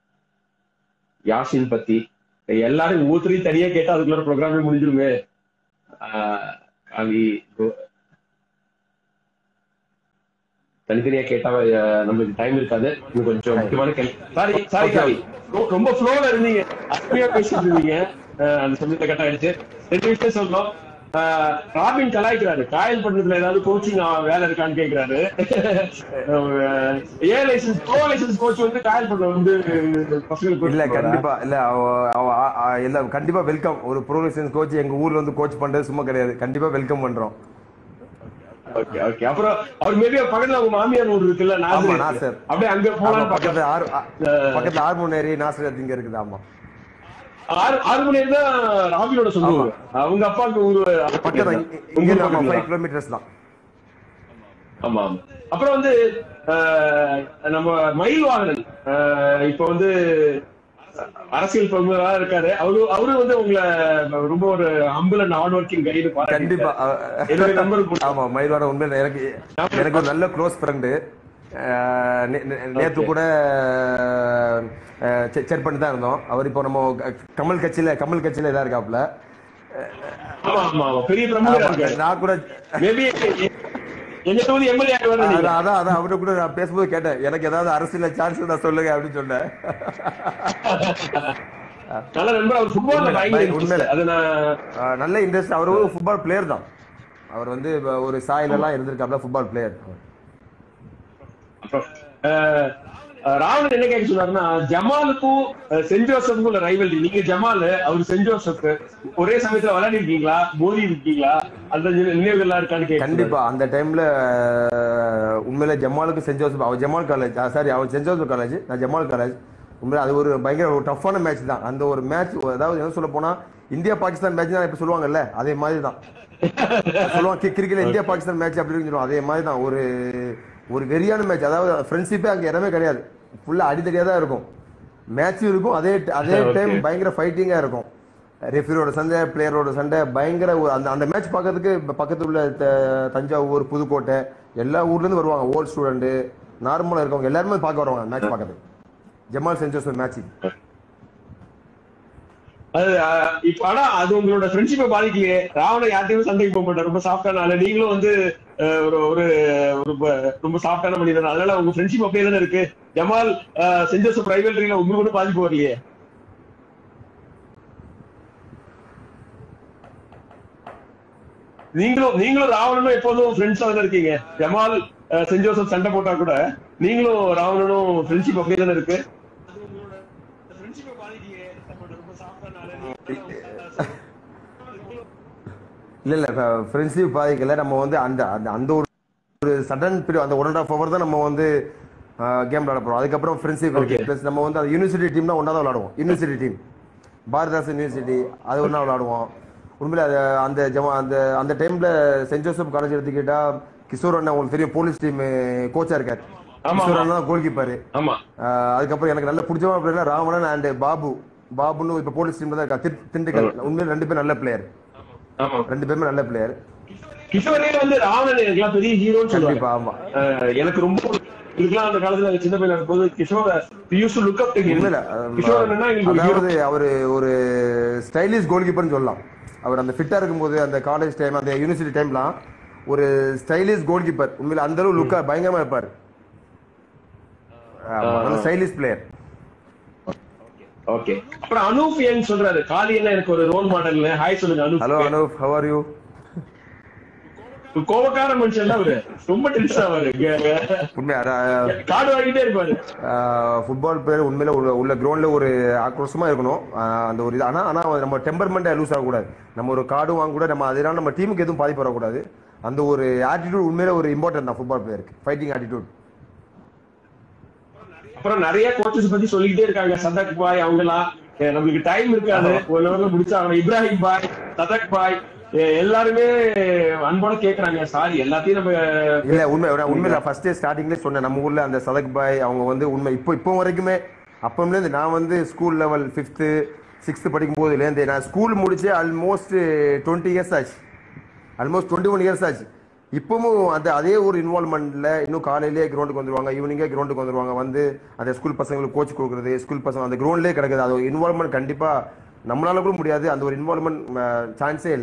யாசின் பத்தி எல்லாரும் ஒவ்வொருத்தரையும் தனியா கேட்டா அதுக்குள்ள ப்ரோக்ராமே முடிஞ்சிருமே ஆஹ் காவி கோ- தனித்தனியா கேட்டா அஹ், நம்மளுக்கு டைம் இருக்காது இது கொஞ்சம் முக்கியமான கேள்வி சாரி சாரி Okay. காவி ரொ- ரொம்ப ஃப்ளோல இருந்தீங்க அருமையா பேசிட்டு இருந்தீங்க அஹ், அந்த சமயத்தை கட் ஆயிடுச்சு ரெண்டு விஷயம் சொல்லணும் ஆஹ், ராபின் கலாய்க்கிறாரு காயல் பண்றதுல ஏதாவது கோச்சிங் வேலை இருக்கான்னு கேக்குறாரு A license pro license coach வந்து காயல் பண்ண வந்து பசங்களுக்கு இல்ல coach பண்ணுவாரா? கண்டிப்பா இல்ல அவ- அவ- ஆ- ஆ- இல்ல கண்டிப்பா வெல்கம் ஒரு ப்ரொஃபஷனல் கோச் எங்க ஊர்ல வந்து கோச் பண்றது சும்மா கிடையாது கண்டிப்பா வெல்கம் பண்றோம் ஓகே ஓகே அப்புறம் அவர் மேபி பக்கத்துல உங்க மாமியார் ஊர் இருக்குல்ல ஆமா, நாசரேத். நாசர். அப்படியே அங்க ஆமா, போலாம் பக்கத்துல ஆறு ஆ- பக்கத்துல ஹார்மோனேரி நாசரத் இங்க இருக்குது ஆமா ஆறு ஆறு மணி நேரம் தான் ராபினோட சொந்த ஊரு அவங்க அப்பாவுக்கு ஊரு பக்கத்துல இங்க- இங்க இருந்து ஆமா ஃபைவ் கிலோமீட்டர்ஸ் தான் ஆமா ஆமா அப்புறம் வந்து அஹ், நம்ம மயில் வாகனன் அஹ், இப்ப வந்து அரசியல் பிரமுகரா இருக்காரு அவரு அவரு வந்து உங்களை ரொம்ப ஒரு humble and hard working guide கண்டிப்பா என்னுடைய நம்பர் ஆமா மயில்வாட உண்மையில எனக்கு எனக்கு ஒரு நல்ல க்ளோஸ் ஃப்ரெண்டு நேத்து கூட செக் பண்ணி தான் இருந்தோம் அவர் இப்போ நம்ம க- கமல் கட்சியில கமல் கட்சியில இதா இருக்காப்ல ஆமா ஆமா ஆமா பெரிய பிரமுகரா ஆமா, இருக்காரு நான் கூட மேபி எங்க தொகுதி எம்எல்ஏ ஆகுவாரு அதான் அதான் அதான் அவர்கிட்ட கூட நான் பேசும்போது கேட்டேன் எனக்கு ஏதாவது அரசியல சான்ஸ் இருந்தா சொல்லுங்க அப்படின்னு சொன்னேன் நல்ல நண்பர் அவர் ஃபுட்பால்ல உண்மையில, பயங்கர உண்மையில. interest. அது நான் ஆஹ் நல்ல இன்ட்ரெஸ்ட் அவர் ஒரு ஃபுட்பால் பிளேயர் தான் அவர் வந்து இப்ப ஒரு சாயில எல்லாம் இருந்திருக்காப்ல ஃபுட்பால் பிளேயர் அப்புறம், அஹ், அஹ், ராவணன் என்ன கேட்க சொன்னாருன்னா ஜமாலுக்கும் அஹ், சென்ட் ஜோசப்புக்கும் உள்ள ரைவல்ரி நீங்க ஜமால் அவர் சென்ட் ஜோசப் ஒரே சமயத்துல விளையாடி இருக்கீங்களா மோதி இருக்கீங்களா அந்த நினை- நினைவுகள்லாம் இருக்கான்னு கேட்க கண்டிப்பா அந்த டைம்ல உண்மையில ஜமாலுக்கு சென்ட் ஜோசப் அவர் ஜமால் காலேஜ் சாரி அவர் சென்ட் ஜோசப் காலேஜ் நான் ஜமால் காலேஜ் உண்மையில அது ஒரு பயங்கர ஒரு டஃப்பான மேட்ச் தான் அந்த ஒரு மேட்ச் அதாவது என்ன சொல்ல போனா இந்தியா பாகிஸ்தான் மேட்ச் தான் இப்ப சொல்லுவாங்கல்ல அதே மாதிரி தான் சொல்லுவாங்க கிரிக்கெட் இந்தியா பாகிஸ்தான் மேட்ச் அப்படின்னு சொல்லுவாங்க அதே மாதிரி தான் ஒரு ஒரு வெறியான மேட்ச் அதாவது ஃப்ரெண்ட்ஷிப்பே அங்க இடமே கிடையாது ஃபுல்லா அடித்தடியா தான் இருக்கும் மேட்சும் இருக்கும் அதே அதே Okay. டைம் பயங்கர ஃபைட்டிங்கா இருக்கும் ரெஃபரியோட சண்டை பிளேயரோட சண்டை பயங்கர ஒரு- அந்த அந்த மேட்ச் பார்க்கறதுக்கு இப்ப பக்கத்துல உள்ள த- தஞ்சாவூர் புதுக்கோட்டை எல்லா ஊர்ல இருந்து வருவாங்க ஓல்ட் ஸ்டூடெண்ட் நார்மலா இருக்கவங்க எல்லாருமே பார்க்க வருவாங்க மேட்ச் பார்க்கறதுக்கு ஜமால் சென்ட் ஜோசப் மேட்ச் அது அஹ், இப்ப ஆனா அது உங்களோட ஃப்ரெண்ட்ஷிப்பை பாதிக்கலையே ராவணன் யார்ட்டையும் சண்டைக்கு போக மாட்டார் ரொம்ப சாஃப்டான ஆளு நீங்களும் வந்து அஹ், ஒரு ஒரு ஒரு ப- ரொம்ப சாஃப்டான மனிதர் அதனால உங்க ஃப்ரெண்ட்ஷிப் அப்படியே தானே இருக்கு ஜமால் அஹ், சென்ட் ஜோசப் ரைவல்ரியில உங்களுக்கு ஒன்றும் பாதிப்பு வரலையே நீங்களும் நீங்களும் ராவணனும் எப்போதும் ஃப்ரெண்ட்ஸா தானே இருக்கீங்க ஜமால் அஹ், சென்ட் ஜோசப் சண்டை போட்டா கூட நீங்களும் ராவணனும் ஃப்ரெண்ட்ஷிப் அப்படியே தானே இருக்கு இல்ல இல்ல ஃப்ரெண்ட்ஷிப் பாதிக்கல நம்ம வந்து அந்த அந்த- அந்த ஒரு ஒரு சடன் பீரியட் அந்த ஒன் அண்ட் ஆஃப் ஹவர் தான் நம்ம வந்து கேம் விளாட போறோம் அதுக்கப்புறம் ஃப்ரெண்ட்ஷிப் இருக்கு Okay. ப்ளஸ் நம்ம வந்து அந்த யூனிவர்சிட்டி டீம்னா ஒன்றா தான் விளாடுவோம் யூனிவர்சிட்டி டீம் பாரதாசன் யூனிவர்சிட்டி அது ஒன்றா விளாடுவோம் உண்மையில அது அந்த ஜமா அந்த அந்த டைம்ல சென்ட் ஜோசப் காலேஜ் எடுத்துக்கிட்டா கிஷோர் அண்ணா உங்களுக்கு தெரியும் போலீஸ் டீம் கோச்சா இருக்காரு ஆமா, கிஷோர் ஆமா. அண்ணா கோல் கீப்பர் ஆமா அதுக்கப்புறம் எனக்கு நல்ல பிடிச்சமான பிளேயர் ராமணன் அண்ட் பாபு பாபுன்னு இப்ப போலீஸ் டீம்ல தான் இருக்கா திரு- திண்டுக்கல் உண்மையில ரெண்டு பேரும் நல்ல பிளேயர் ஆமா ரெண்டு பேருமே நல்ல பிளேயர் கிஷோரே வந்து ராவணன் எனக்குலாம் பெரிய ஹீரோன்னு சொல்லுவாங்க கண்டிப்பா ஆமா அஹ் எனக்கு ரொம்ப இதுக்கெல்லாம் அந்த காலத்துல நாங்க சின்ன பையனா இருக்கும்போது Kishore used to look up to உண்மையில கிஷோர் என்னன்னா எங்களுக்கு ஒரு hero. அதாவது அவரு ஒரு ஸ்டைலிஷ் கோல் கீப்பர்னு சொல்லலாம் அவர் அந்த ஃபிட்டா இருக்கும்போது அந்த காலேஜ் டைம் அந்த யூனிவர்சிட்டி டைம்லாம் ஒரு ஸ்டைலிஷ் கோல் கீப்பர் உண்மையில அந்த அளவு லுக்கா பயங்கரமா இருப்பாரு ஆமா, நல்ல ஸ்டைலிஷ் பிளேயர் ஓகே அப்புறம் அனூப் ஏன் சொல்றாரு காலி என்ன எனக்கு ஒரு ரோல் மாடல் ஹாய் சொல்லுங்க hello Anoop Anup how are you கோபக்கார மனுஷன் தான் அவரு ரொம்ப டென்ஷன் ஆவாரு உண்மையா காடு வாங்கிட்டே இருப்பாரு ஃபுட்பால் பிளேயர் உண்மையில உள்ள உள்ள கிரவுண்ட்ல ஒரு ஆக்ரோஷமா இருக்கணும் ஆஹ் அந்த ஒரு இது ஆனா ஆனா நம்ம டெம்பர்மெண்ட்டை லூஸ் ஆகக்கூடாது நம்ம ஒரு கார்டும் வாங்க கூட நம்ம அதனால நம்ம டீமுக்கு எதுவும் பாதிப்பு வரக்கூடாது அந்த ஒரு ஆட்டிடியூட் உண்மையில ஒரு இம்பார்ட்டன்ட் தான் ஃபுட்பால் பிளேயருக்கு ஃபைட்டிங் ஆட்டிடியூட் அப்புறம் நிறைய கோச்சஸ் பத்தி சொல்லிக்கிட்டே இருக்காங்க சதக் பாய் அவங்க எல்லாம் அஹ் நம்மளுக்கு டைம் இருக்காது ஒரு லெவல்ல முடிச்சாங்க இப்ராஹிம் பாய் சதக் பாய் அஹ் எல்லாருமே அன்போட கேக்குறாங்க சாரி எல்லாத்தையும் நம்ம இல்ல உண்மை நான் உண்மையில ஃபர்ஸ்ட் ஸ்டார்டிங்லேயே சொன்னேன் நம்ம ஊர்ல அந்த சதக் பாய் அவங்க வந்து உண்மை இப்போ இப்போ வரைக்குமே அப்போலேருந்து நான் வந்து ஸ்கூல் லெவல் ஃபிஃப்த்து சிக்ஸ்த்து படிக்கும் போதுலேருந்து நான் ஸ்கூல் முடிச்சு ஆல்மோஸ்ட் டுவெண்ட்டி இயர்ஸ் ஆச்சு ஆல்மோஸ்ட் டுவெண்ட்டி ஒன் இயர்ஸ் ஆச்சு இப்பவும் அந்த அதே ஒரு இன்வால்மெண்ட்ல இன்னும் காலையிலேயே கிரவுண்டுக்கு வந்துருவாங்க ஈவினிங்கே கிரவுண்டுக்கு வந்துருவாங்க வந்து அந்த ஸ்கூல் பசங்களுக்கு கோச் கொடுக்குறது ஸ்கூல் பசங்க அந்த கிரவுண்ட்லேயே கிடக்குது அது ஒரு இன்வால்மெண்ட் கண்டிப்பா நம்மளால கூட முடியாது அந்த ஒரு இன்வால்மெண்ட் சான்ஸே இல்லை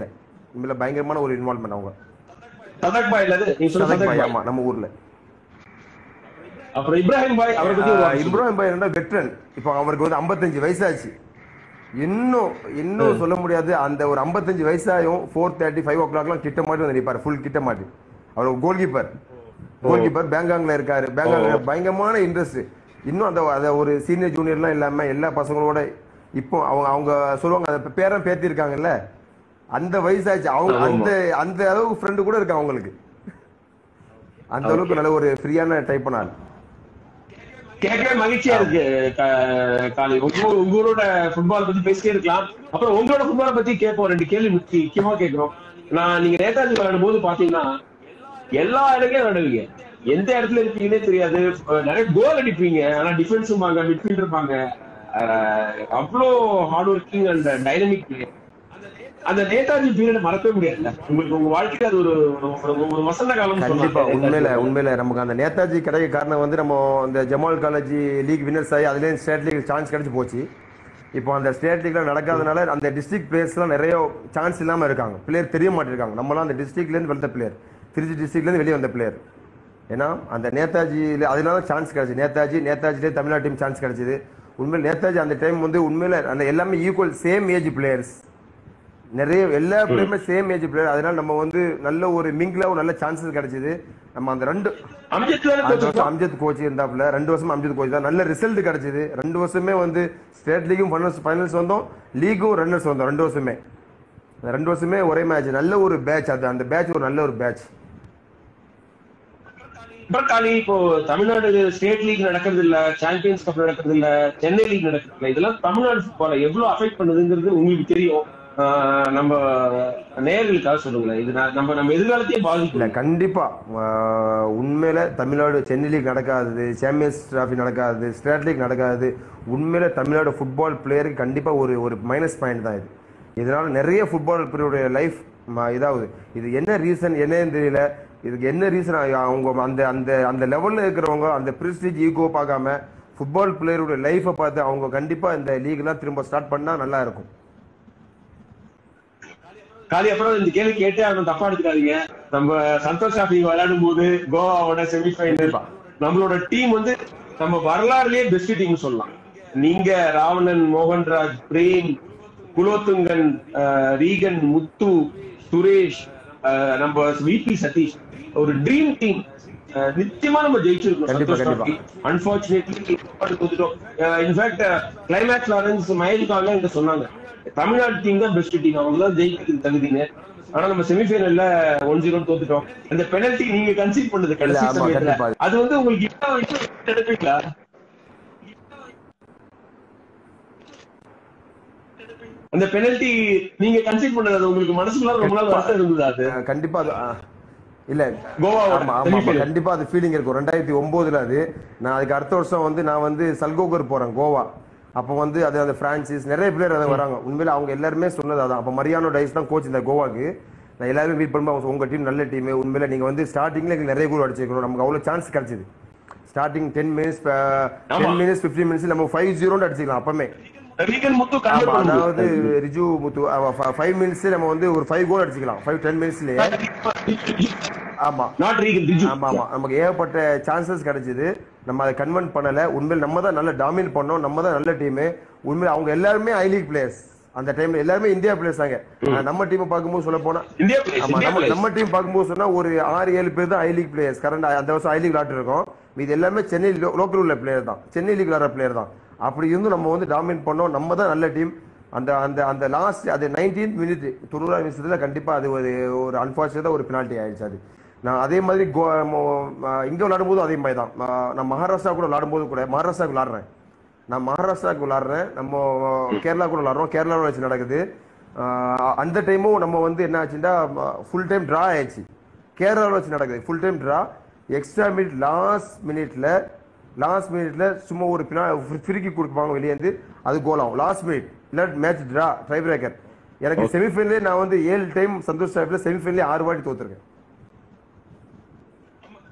உண்மையில பயங்கரமான ஒரு இன்வால்மெண்ட் அவங்க சதக் பாய் இல்லது நீங்க சொன்ன சதக் சதக் பாய் பாய் ஆமா நம்ம ஊர்ல அப்புறம் இப்ராஹிம் பாய் அவரை பத்தி ஒரு வார்த்தை சொல்லுங்க. இப்ராஹிம் பாய் என்ன வெட்ரன் இப்போ அவருக்கு வந்து 55 வயசாச்சு இன்னும் இன்னும் சொல்ல முடியாது அந்த ஒரு 55 வயசாயும் ஃபோர் தேர்ட்டி ஃபைவ் ஓ கிளாக்லாம் கிட்ட மாட்டி வந்து நிற்பார் ஃபுல் கிட்ட மாட்டி அவர் கோல் கீப்பர் கோல் கீப்பர் பேங்காங்ல இருக்காரு பேங்காங்ல பயங்கரமான இன்ட்ரெஸ்ட் இன்னும் அந்த அந்த ஒரு சீனியர் ஜூனியர்லாம் இல்லாம எல்லா பசங்களோட இப்போ அவங்க அவங்க சொல்லுவாங்க அந்த பேரன் பேத்தி இருக்காங்கல்ல அந்த வயசாச்சு அவங்க ஆமா. அந்த அந்த அளவுக்கு ஃப்ரெண்டு கூட இருக்கு அவங்களுக்கு அந்த அளவுக்கு நல்ல ஒரு ஃப்ரீயான டைப் பண்ணாரு கேட்கவே மகிழ்ச்சியா இருக்கு கா- காளி உங்க உங்களோட ஃபுட்பால் பத்தி பேசிட்டே இருக்கலாம் அப்புறம் உங்களோட ஃபுட்பால் பத்தி கேட்போம் ரெண்டு கேள்வி முக்கிய- முக்கியமா கேட்கிறோம் நான் நீங்க நேதாஜி விளையாடும் போது பாத்தீங்கன்னா எல்லா இடத்துலயும் விளையாடுவீங்க எந்த இடத்துல இருப்பீங்கன்னே தெரியாது அஹ் நிறைய கோல் அடிப்பீங்க ஆனா டிஃபென்ஸ் இருப்பாங்க மிட்ஃபீல்ட் இருப்பாங்க அஹ் அவ்வளோ ஹார்ட் ஒர்க்கிங் அண்ட் டைனமிக் அந்த நேதாஜி பீரியட் மறக்கவே முடியாதுல்ல உங்களுக்கு உங்க வாழ்க்கையில அது ஒரு ஒரு- ஒரு வசந்த காலம் கண்டிப்பா உண்மையில உண்மையில நமக்கு அந்த நேதாஜி கிடைக்க காரணம் வந்து நம்ம இந்த ஜமால் காலேஜ் லீக் வின்னர்ஸ் ஆகி அதுலேயும் ஸ்டேட் லீக் சான்ஸ் கிடைச்சு போச்சு இப்போ அந்த ஸ்டேட் லீக்ல நடக்காதனால அந்த டிஸ்ட்ரிக்ட் பிளேயர்ஸ்லாம் நிறைய சான்ஸ் இல்லாம இருக்காங்க பிளேயர் தெரிய மாட்டிருக்காங்க நம்மளாம் அந்த டிஸ்ட்ரிக்ட்ல இருந்து வந்த பிளேயர் திருச்சி டிஸ்ட்ரிக்ட்ல இருந்து வெளியே வந்த பிளேயர் ஏன்னா அந்த நேதாஜியில அதனால சான்ஸ் கிடைச்சு நேதாஜி நேதாஜிலே தமிழ்நாடு டீம் சான்ஸ் கிடைச்சது உண்மையில் நேதாஜி அந்த டைம் வந்து உண்மையில அந்த எல்லாமே ஈக்குவல் சேம் ஏஜ் பிளேயர்ஸ் நிறைய எல்லா பிளேயருமே சேம் ஏஜ் பிளேயர் அதனால நம்ம வந்து நல்ல ஒரு மிங்கில ஒரு நல்ல சான்சஸ் கிடைச்சது நம்ம அந்த ரெண்டு அம்ஜத் வேற அந்த coach வருஷம் அம்ஜத் கோச் இருந்தாப்புல ரெண்டு வருஷம் அம்ஜத் கோச் தான் நல்ல ரிசல்ட் கிடைச்சது ரெண்டு வருஷமே வந்து ஸ்டேட் லீகும் ஃபைனல்ஸ் ஃபைனல்ஸ் வந்தோம் லீகும் ரன்னர்ஸ் வந்தோம் ரெண்டு வருஷமே அந்த ரெண்டு வருஷமே ஒரே மேட்ச் நல்ல ஒரு பேட்ச் அது அந்த பேட்ச் ஒரு நல்ல ஒரு பேட்ச் அப்புறம் காலி இப்போ தமிழ்நாடு ஸ்டேட் லீக் நடக்கிறது இல்ல சாம்பியன்ஸ் கப் நடக்கிறது இல்ல சென்னை லீக் நடக்கிறது இல்ல இதெல்லாம் தமிழ்நாடு ஃபுட்பாலை எவ்வளவு அஃபெக்ட் பண்ணுதுங்கிறது உங்களுக்கு தெரியும் ஆஹ் நம்ம நேயர்களுக்காக சொல்லுங்களேன் இது நான் நம்ம நம்ம எதிர்காலத்தையே இல்ல பாதிக்கல கண்டிப்பா ஆஹ், உண்மையில தமிழ்நாடு சென்னை லீக் நடக்காது சாம்பியன்ஸ் டிராஃபி நடக்காது ஸ்டேட் லீக் நடக்காது உண்மையில தமிழ்நாடு ஃபுட்பால் பிளேயருக்கு கண்டிப்பா ஒரு ஒரு மைனஸ் பாயிண்ட் தான் இது இதனால நிறைய ஃபுட்பால் பிளேயருடைய லைஃப் இதாகுது இது என்ன ரீசன் என்னன்னு தெரியல இதுக்கு என்ன ரீசன் அவங்க அந்த அந்த அந்த லெவல்ல இருக்கிறவங்க அந்த பிரஸ்டீஜ் ஈகோ பார்க்காம ஃபுட்பால் பிளேயருடைய லைஃப்பை பார்த்து அவங்க கண்டிப்பா இந்த லீக்லாம் திரும்ப ஸ்டார்ட் பண்ணா நல்லா இருக்கும் காலி அப்புறம் இந்த கேள்வி கேட்டு அவன் தப்பா எடுத்துக்காதீங்க நம்ம சந்தோஷ் டிராஃபி விளையாடும் போது கோவாவோட செமிஃபைனல் கண்டிப்பா. நம்மளோட டீம் வந்து நம்ம வரலாறுலயே பெஸ்ட் டீம் சொல்லலாம் நீங்க ராவணன் மோகன்ராஜ் பிரேம் குலோத்துங்கன் ஆஹ், ரீகன் முத்து சுரேஷ் ஆஹ், நம்ம விபி சதீஷ் ஒரு ட்ரீம் டீம் நிச்சயமா நம்ம ஜெயிச்சிருக்கோம் கண்டிப்பா, சந்தோஷ் கண்டிப்பா. டிராஃபி அன்பார்ச்சுனேட்லி தோத்துட்டோம் இன்ஃபேக்ட் கிளைமேக்ஸ் லாரன்ஸ் மயலுக்காக எங்க சொன்னாங்க தமிழ்நாடு டீம் தான் பெஸ்ட் டீம் அவங்க தான் ஜெயிக்கிறதுக்கு தகுதிங்க ஆனா நம்ம செமிஃபைனல்ல ஒன் ஜீரோ தோத்துட்டோம் அந்த பெனல்டி நீங்க கன்சீட் பண்ணது கடைசி ஆமா, சமயத்துல கண்டிப்பா. அது வந்து உங்களுக்கு இப்ப வரைக்கும் எடுப்பீங்களா அந்த பெனல்டி நீங்க கன்சீட் பண்ணது அது உங்களுக்கு மனசுக்குள்ள ரொம்ப நாள் வருத்தம் இருந்தது அது அஹ் கண்டிப்பா அது அஹ், இல்ல கோவாவோட ஆமா ஆமா ஆமா semi-final. கண்டிப்பா அது ஃபீலிங் இருக்கும் ரெண்டாயிரத்தி ஒன்பதுல அது நான் அதுக்கு அடுத்த வருஷம் வந்து நான் வந்து சல்கோகர் போறேன் கோவா அப்போ வந்து அது அந்த பிரான்சிஸ் நிறைய பேர் அதை வராங்க உண்மையில அவங்க எல்லாருமே சொன்னது அதான் அப்போ மரியானோ டைஸ் தான் கோச் இந்த கோவாக்கு நான் எல்லாருமே மீட் பண்ணும்போது அவங்க உங்க டீம் நல்ல டீம் உண்மையில நீங்க வந்து ஸ்டார்டிங்ல எங்களுக்கு நிறைய கோல் அடிச்சிருக்கணும் நமக்கு அவ்வளவு சான்ஸ் கிடைச்சது ஸ்டார்டிங் டென் மினிட்ஸ் ஆமா. டென் மினிட்ஸ் ஃபிஃப்டீன் மினிட்ஸ் நம்ம ஃபைவ் ஜீரோன்னு அடிச்சிக்கலாம் அப்பமே ரீகன் முத்து ஆமா, கன்வெர்ட் அதாவது ரிஜு முத்து ஃபைவ் மினிட்ஸ் நம்ம வந்து ஒரு ஃபைவ் கோல் அடிச்சுக்கலாம் ஃபைவ் டென் மினிட்ஸ்லயே ஆமா நாட் ரீகன் ரிஜு ஆமா ஆமா நமக்கு ஏகப்பட்ட சான்சஸ் கிடைச்சது நம்ம அதை கன்வெர்ட் பண்ணல உண்மையில் நம்ம தான் நல்ல டாமினேட் பண்ணோம் நம்ம தான் நல்ல டீம் உண்மையில் அவங்க எல்லாருமே ஐ லீக் பிளேயர்ஸ் அந்த டைம்ல எல்லாருமே இந்தியா பிளேயர்ஸ் தாங்க ஆனா நம்ம டீம் பார்க்கும்போது சொல்ல போனா இந்தியா players, ஆமா இந்தியா நம்ம players. நம்ம டீம் பார்க்கும்போது சொன்னா ஒரு ஆறு ஏழு பேர் தான் ஐ லீக் பிளேயர்ஸ் கரண்ட் அந்த வருஷம் ஐ லீக் விளாட்டு இருக்கோம் இது எல்லாமே சென்னை லோக்கல் உள்ள பிளேயர் தான் சென்னை லீக் விளாடுற பிளேயர் தான் அப்படி இருந்தும் நம்ம வந்து டாமினேட் பண்ணோம் நம்ம தான் நல்ல டீம் அந்த அந்த அந்த லாஸ்ட் அது நைன்டீன் மினிட் தொண்ணூறாம் நிமிஷத்துல கண்டிப்பா அது ஒரு ஒரு அன்பார்ச்சுனேட்டா ஒரு பெனால்ட்டி ஆயிடுச்சு அது நான் அதே மாதிரி கோ மோ- ம- இங்க விளையாடும் போதும் அதே மாதிரி தான் ம- நான் மகாராஷ்டிரா கூட விளையாடும் போது கூட மகாராஷ்டிராவுக்கு விளாடுறேன் நான் மகாராஷ்டிராவுக்கு விளாடுறேன் நம்ம கேரளா கூட விளாடுறோம் கேரளாவில் வச்சு நடக்குது ஆஹ் அந்த டைமும் நம்ம வந்து என்ன ஆச்சுன்னா ஃபுல் டைம் ட்ரா ஆயிடுச்சு கேரளாவில் வச்சு நடக்குது full time draw extra minute last மினிட்ல லாஸ்ட் மினிட்ல சும்மா ஒரு பினா ஃபிரிக்கி கொடுப்பாங்க வெளியேந்து அது கோல் ஆகும் லாஸ்ட் மினிட் இல்லை மேட்ச் ட்ரா ட்ரை பிரேக்கர் எனக்கு செமிஃபைனலே நான் வந்து ஏழு டைம் சந்தோஷ் சாஹிப்ல செமிஃபைனலே ஆறு வாட்டி தோத்துருக்கேன்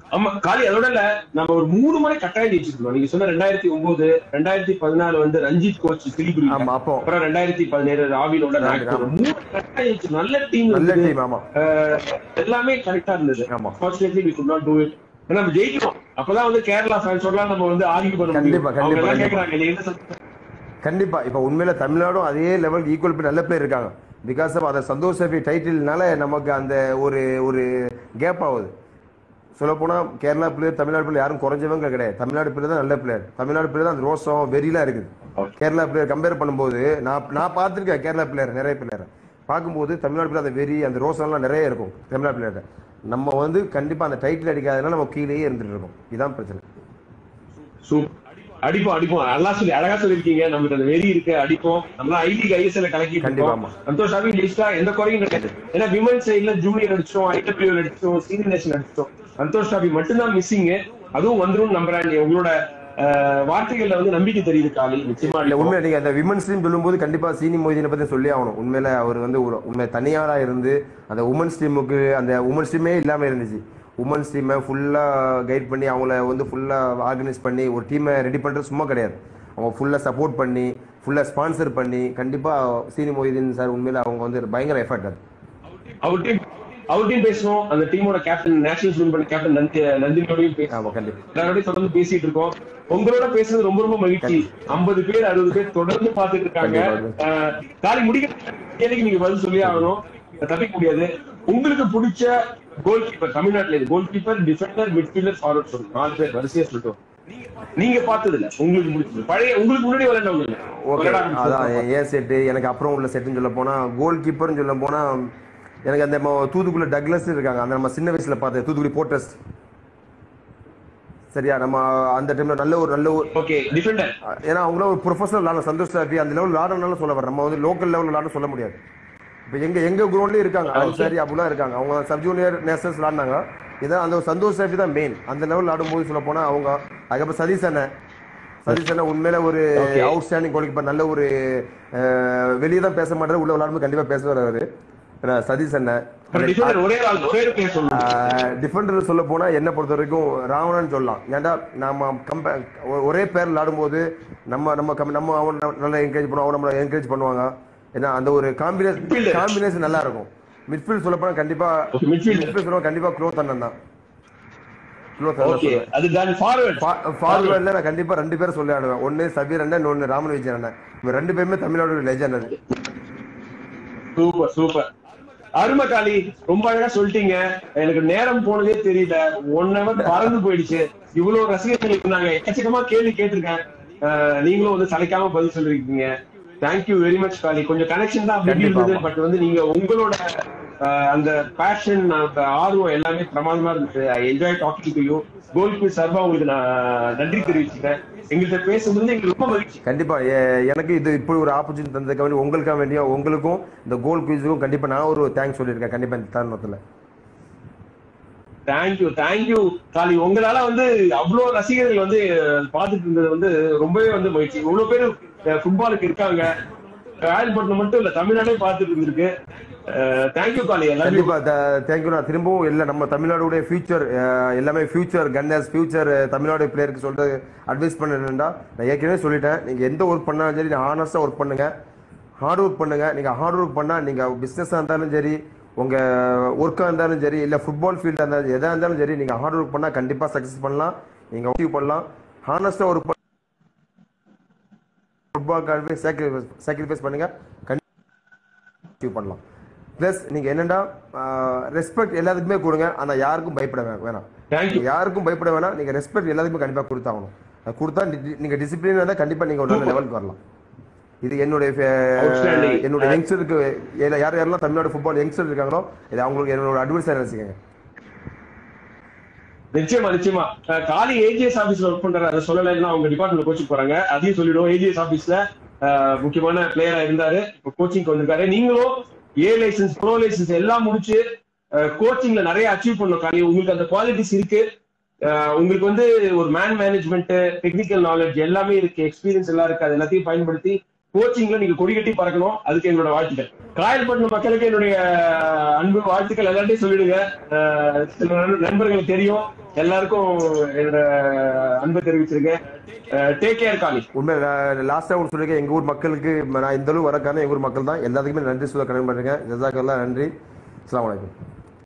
ஆமா காலி அதோட இல்ல நம்ம ஒரு மூணு முறை கட்டாயம் ஜெயிச்சிருக்கோம் நீங்க சொன்ன ரெண்டாயிரத்தி ஒன்பது ரெண்டாயிரத்தி பதினாலு வந்து ரஞ்சித் கோச் சிலிகுரி ஆமா அப்போ அப்புறம் ரெண்டாயிரத்தி பதினேழு ராவிலோட நாக்பூர் மூணு கட்டாயம் ஜெயிச்சிருக்கோம். நல்ல டீம் நல்ல டீம் ஆமா எல்லாமே கரெக்டா இருந்தது ஆமா fortunately we could not do it நம்ம ஜெயிக்கணும் அப்பதான் வந்து கேரளா ஃபேன்ஸோட நம்ம வந்து ஆர்கியூ பண்ண கண்டிப்பா, முடியும் அவங்க கண்டிப்பா, எல்லாம் கண்டிப்பா. கேக்குறாங்க நீ என்ன சொல்ற? கண்டிப்பா இப்ப உண்மையில தமிழ்நாடும் அதே லெவல் ஈக்குவல் பண்ணி நல்ல பிளேயர் இருக்காங்க பிகாஸ் ஆஃப் அந்த சந்தோஷ் சஃபி டைட்டில்னால நமக்கு அந்த ஒரு ஒரு கேப் ஆகுது சொல்லப்போனா கேரளா பிளேயர் தமிழ்நாடு பிளேயர் யாரும் குறைஞ்சவங்க கிடையாது தமிழ்நாடு பிளேயர் தான் நல்ல பிளேயர் தமிழ்நாடு பிளேயர் தான் அந்த ரோசம் வெறிலாம் இருக்குது Okay. கேரளா பிளேயர் கம்பேர் பண்ணும்போது நான் நான் பார்த்துருக்கேன் கேரளா பிளேயர் நிறைய பிளேயர் பார்க்கும்போது தமிழ்நாடு பிளேயர் அந்த வெறி அந்த ரோசம்லாம் நிறைய இருக்கும் தமிழ்நாடு பிளேயர் நம்ம வந்து கண்டிப்பா அந்த டைட்டில் அடிக்காதனால நம்ம கீழேயே இருந்துட்டு இருக்கோம் இதுதான் பிரச்சனை சூப் அடிப்போம் அடிப்போம் நல்லா சொல்லி அழகா சொல்லிருக்கீங்க நமக்கு அந்த வெறி இருக்கு அடிப்போம் நம்ம ஐ லீக் ஐஎஸ்எல் கலக்கி கண்டிப்பா, ஆமா. சந்தோஷ் சாமி லிஸ்டா எந்த குறையும் கிடையாது ஏன்னா விமன் சைட்ல ஜூனியர் அடிச்சோம் ஐடபிள்யூ அடிச்சோம் சீனியர் நேஷன் அடிச்சோம் சந்தோஷ் சாமி மட்டும்தான் மிஸ்ஸிங் அதுவும் வந்துரும் நம்புறேன் நீ உங்களோட அஹ், வார்த்தைகள்ல வந்து நம்பிக்கை தெரியுது காலி நிச்சயமா இல்ல உண்மையில நீங்க அந்த விமன்ஸ் டீம் சொல்லும்போது கண்டிப்பா சீனி மொய்தீனை பத்தி சொல்லி ஆகணும் உண்மையில அவர் வந்து ஒரு உண்மை தனியாளா இருந்து அந்த உமன்ஸ் டீமுக்கு அந்த உமன்ஸ் டீமே இல்லாம இருந்துச்சு உமன்ஸ் டீமை ஃபுல்லா கைட் பண்ணி அவங்கள வந்து ஃபுல்லா ஆர்கனைஸ் பண்ணி ஒரு டீமை ரெடி பண்றது சும்மா கிடையாது அவங்க ஃபுல்லா சப்போர்ட் பண்ணி ஃபுல்லா ஸ்பான்சர் பண்ணி கண்டிப்பா சீனி மொய்தீன் சார் உண்மையில அவங்க வந்து பயங்கர எஃபர்ட் அது அவர் டீம் அவர் டீம் பேசணும் அந்த டீமோட கேப்டன் நேஷனல் வின் பண்ண கேப்டன் நந்தி நந்தினியோடையும் பேசணும் ஆமா கண்டிப்பா எல்லாரோடய தொடர்ந்து பேசிட்டு இருக்கோம் உங்களோட பேசுறது ரொம்ப ரொம்ப மகிழ்ச்சி ஐம்பது பேர் அறுபது பேர் தொடர்ந்து பார்த்துட்டு இருக்காங்க கண்டிப்பா. அஹ், காலி முடிக்க கேள்விக்கு நீங்க பதில் சொல்லி ஆகணும் தப்பிக்க முடியாது உங்களுக்கு பிடிச்ச கோல் கீப்பர் தமிழ்நாட்டுல இது goal keeper defender midfielder forward சொல்லு நாலு பேர் வரிசையா சொல்லிட்டோம் நீங்க பார்த்தது இல்ல உங்களுக்கு பிடிச்சது பழைய உங்களுக்கு முன்னாடி விளையாண்டவங்க ஓகே விளையாட அதான் ஆரம்பிச்சது. ஏன் செட்டு எனக்கு அப்புறம் உள்ள செட்டுன்னு சொல்ல போனா கோல் கீப்பர்னு சொல்ல போனா எனக்கு அந்த ம- தூத்துக்குள்ள டக்லஸ் இருக்காங்க அந்த நம்ம சின்ன வயசுல பார்த்தேன் தூத்துக்குடி போர்ட்டஸ் சரியா நம்ம அந்த டைம்ல நல்ல ஒரு நல்ல ஒரு ஓகே டிஃபெண்டர் ஏன்னா அவங்கள ஒரு ப்ரொஃபஷனல் விளாட சந்தோஷ் டிராஃபி அந்த லெவல் விளாடனாலும் சொல்ல வர நம்ம வந்து லோக்கல் லெவல் விளாட சொல்ல முடியாது இப்போ எங்க எங்க கிரௌண்ட்லயும் இருக்காங்க சரி அப்படிலாம் இருக்காங்க அவங்க சப் ஜூனியர் நேஷனல்ஸ் விளாடினாங்க இதான் அந்த ஒரு சந்தோஷ் டிராஃபி தான் மெயின் அந்த லெவல் ஆடும்போது சொல்ல போனா அவங்க அதுக்கப்புறம் சதீஷ் அண்ணன் சதீஷ் அண்ணன் உண்மையில ஒரு Okay. Outstanding goal keeper நல்ல ஒரு வெளியே தான் பேச மாட்டாரு உள்ள விளாடும்போது கண்டிப்பா பேசுவார் அவரு ஏன்னா, சதீஷ் அண்ணன் டிஃபெண்டர் ஒரே ஆள் ஒரே ஒரு பேர் சொல்லுங்க டிஃபெண்டர் சொல்ல போனா என்ன பொறுத்த வரைக்கும் ராவணன் சொல்லலாம் ஏன்டா நம்ம கம்ப ஒரே பேர் விளையாடும்போது நம்ம நம்ம கம்- நம்ம அவன் நல்லா என்கரேஜ் பண்ணுவோம் அவன் நம்மளை என்கரேஜ் பண்ணுவாங்க ஏன்னா அந்த ஒரு காம்பினேஷன் Midfielder. காம்பினேஷன் நல்லா இருக்கும் மிட்ஃபீல்ட் சொல்ல போனா கண்டிப்பா Okay, midfield. மிட்ஃபீல்ட் சொல்ல கண்டிப்பா க்ளோத் அண்ணன் தான் க்ளோத் ஓகே அது தான் ஃபார்வர்ட் ஃபார்வர்ட்ல நான் கண்டிப்பா ரெண்டு பேரும் சொல்லி ஆடுவேன் ஒன்னு சபீர் அண்ணன் இன்னொன்னு ராமன் விஜய் அண்ணன் இவங்க ரெண்டு பேருமே தமிழோட லெஜண்ட் அது சூப்பர் சூப்பர் அருமகாளி ரொம்ப அழகா சொல்லிட்டீங்க எனக்கு நேரம் போனதே தெரியல ஒன் ஹவர் பறந்து போயிடுச்சு இவ்வளவு ரசிகர்கள் இருந்தாங்க எக்கச்சக்கமா கேள்வி கேட்டிருக்கேன் அஹ், நீங்களும் வந்து சளைக்காம பதில் சொல்லிருக்கீங்க தேங்க்யூ வெரி மச் காளி கொஞ்சம் கனெக்ஷன் தான் அப்படி இப்படி கண்டிப்பா. இருந்தது பட் வந்து நீங்க உங்களோட அஹ், அந்த பேஷன் அந்த ஆர்வம் எல்லாமே பிரமாதமா இருந்துச்சு I enjoy talking to you கோல்பி சார்பா உங்களுக்கு நான் நன்றி தெரிவிச்சுக்கிறேன் எங்கள்கிட்ட பேசும்போது எங்களுக்கு ரொம்ப மகிழ்ச்சி கண்டிப்பா எ- எனக்கு இது இப்படி ஒரு ஆப்பர்ச்சுனிட்டி தந்ததுக்கு வேண்டி உங்களுக்காக வேண்டியும் உங்களுக்கும் இந்த கோல் குவிஸுக்கும் கண்டிப்பா நான் ஒரு தேங்க்ஸ் சொல்லியிருக்கேன் கண்டிப்பா இந்த தருணத்துல தேங்க்யூ தேங்க்யூ காலி உங்களால வந்து அவ்வளவு ரசிகர்கள் வந்து பாத்துட்டு இருந்தது வந்து ரொம்பவே வந்து மகிழ்ச்சி இவ்வளவு பேர் ஃபுட்பாலுக்கு இருக்காங்க ராயல்பட்டினம் மட்டும் இல்ல தமிழ்நாடே பாத்துட்டு இருந்திருக்கு தேங்க்யூ காலி எல்லாரும் கண்டிப்பா தேங்க்யூ நான் திரும்பவும் இல்லை நம்ம தமிழ்நாடுடைய ஃபியூச்சர் எல்லாமே ஃபியூச்சர் கன்னர்ஸ் ஃபியூச்சர் தமிழ்நாடு பிளேயருக்கு சொல்றது அட்வைஸ் பண்ணணும்டா நான் ஏற்கனவே சொல்லிட்டேன் நீங்க எந்த ஒர்க் பண்ணாலும் சரி ஹானஸ்டா ஒர்க் பண்ணுங்க ஹார்ட் ஒர்க் பண்ணுங்க நீங்க ஹார்ட் ஒர்க் பண்ணா நீங்க பிசினஸா இருந்தாலும் சரி உங்க ஒர்க்கா இருந்தாலும் சரி இல்ல ஃபுட்பால் ஃபீல்டா இருந்தாலும் எதா இருந்தாலும் சரி நீங்க ஹார்ட் ஒர்க் பண்ணா கண்டிப்பா சக்சஸ் பண்ணலாம் நீங்க அச்சீவ் பண்ணலாம் ஹானஸ்டா ஒர்க் ஃபுட்பால் சாக்ரிஃபைஸ் சாக்ரிஃபைஸ் பண்ணுங்க அச்சீவ் பண்ணலாம் ப்ளஸ் நீங்க என்னடா ரெஸ்பெக்ட் எல்லாத்துக்குமே கொடுங்க ஆனா யாருக்கும் பயப்பட வே- வேணாம் தேங்க்யூ யாருக்கும் பயப்பட வேணாம் நீங்க ரெஸ்பெக்ட் எல்லாத்துக்குமே கண்டிப்பா கொடுத்தாகணும் அது கொடுத்தா டி- நீங்க டிசிப்ளின் இருந்தா கண்டிப்பா நீங்க ஒரு நல்ல லெவலுக்கு வரலாம் இது என்னுடைய ஃபே- Outstanding. என்னுடைய யங்ஸ்டருக்கு யார் யாரெல்லாம் தமிழ்நாடு ஃபுட்பால் யங்ஸ்டர் இருக்காங்களோ இது அவங்களுக்கு என்னோட அட்வைஸ் நினைச்சுக்கோங்க நிச்சயமா நிச்சயமா அஹ், காலி ஏஜிஎஸ் ஆபீஸ்ல ஒர்க் பண்றாரு அதை சொல்லலைன்னா அவங்க டிபார்ட்மெண்ட் கோச்சிங் போறாங்க அதையும் சொல்லிடுவோம் ஏஜிஎஸ் ஆபீஸ்ல முக்கியமான பிளேயரா இருந்தாரு இப்போ கோச்சிங் வந்திருக்காரு நீங்களும் ஏ லைசன்ஸ் ப்ரோ லைசன்ஸ் எல்லாம் முடிச்சு கோச்சிங்ல நிறைய அச்சீவ் பண்ணணும் காலி உங்களுக்கு அந்த குவாலிட்டிஸ் இருக்கு அஹ், உங்களுக்கு வந்து ஒரு மேன் மேனேஜ்மெண்ட் டெக்னிக்கல் நாலேஜ் எல்லாமே இருக்கு எக்ஸ்பீரியன்ஸ் எல்லாம் இருக்கு அது எல்லாத்தையும் பயன்படுத்தி கோச்சிங்ல நீங்க கொடி கட்டி பறக்கணும் அதுக்கு என்னோட வாழ்த்துக்கள் காயல்பட்டினம் மக்களுக்கு என்னுடைய அன்பு வாழ்த்துக்கள் எல்லாத்தையும் சொல்லிடுங்க அஹ் சில நண்ப- நண்பர்களுக்கு தெரியும் எல்லாருக்கும் என்னோட அன்பை தெரிவிச்சிருக்கேன் டேக் கேர் காலி உண்மை லாஸ்ட்டாக ஒன்று சொல்லியிருக்கேன் எங்கள் ஊர் மக்களுக்கு நான் இந்த அளவு வர காரணம் எங்கள் ஊர் மக்கள் தான் எல்லாத்துக்குமே நன்றி சொல்ல கடமை பண்ணுறேன் ஜசாக்கெல்லாம் நன்றி அஸ்ஸலாமு அலைக்கும்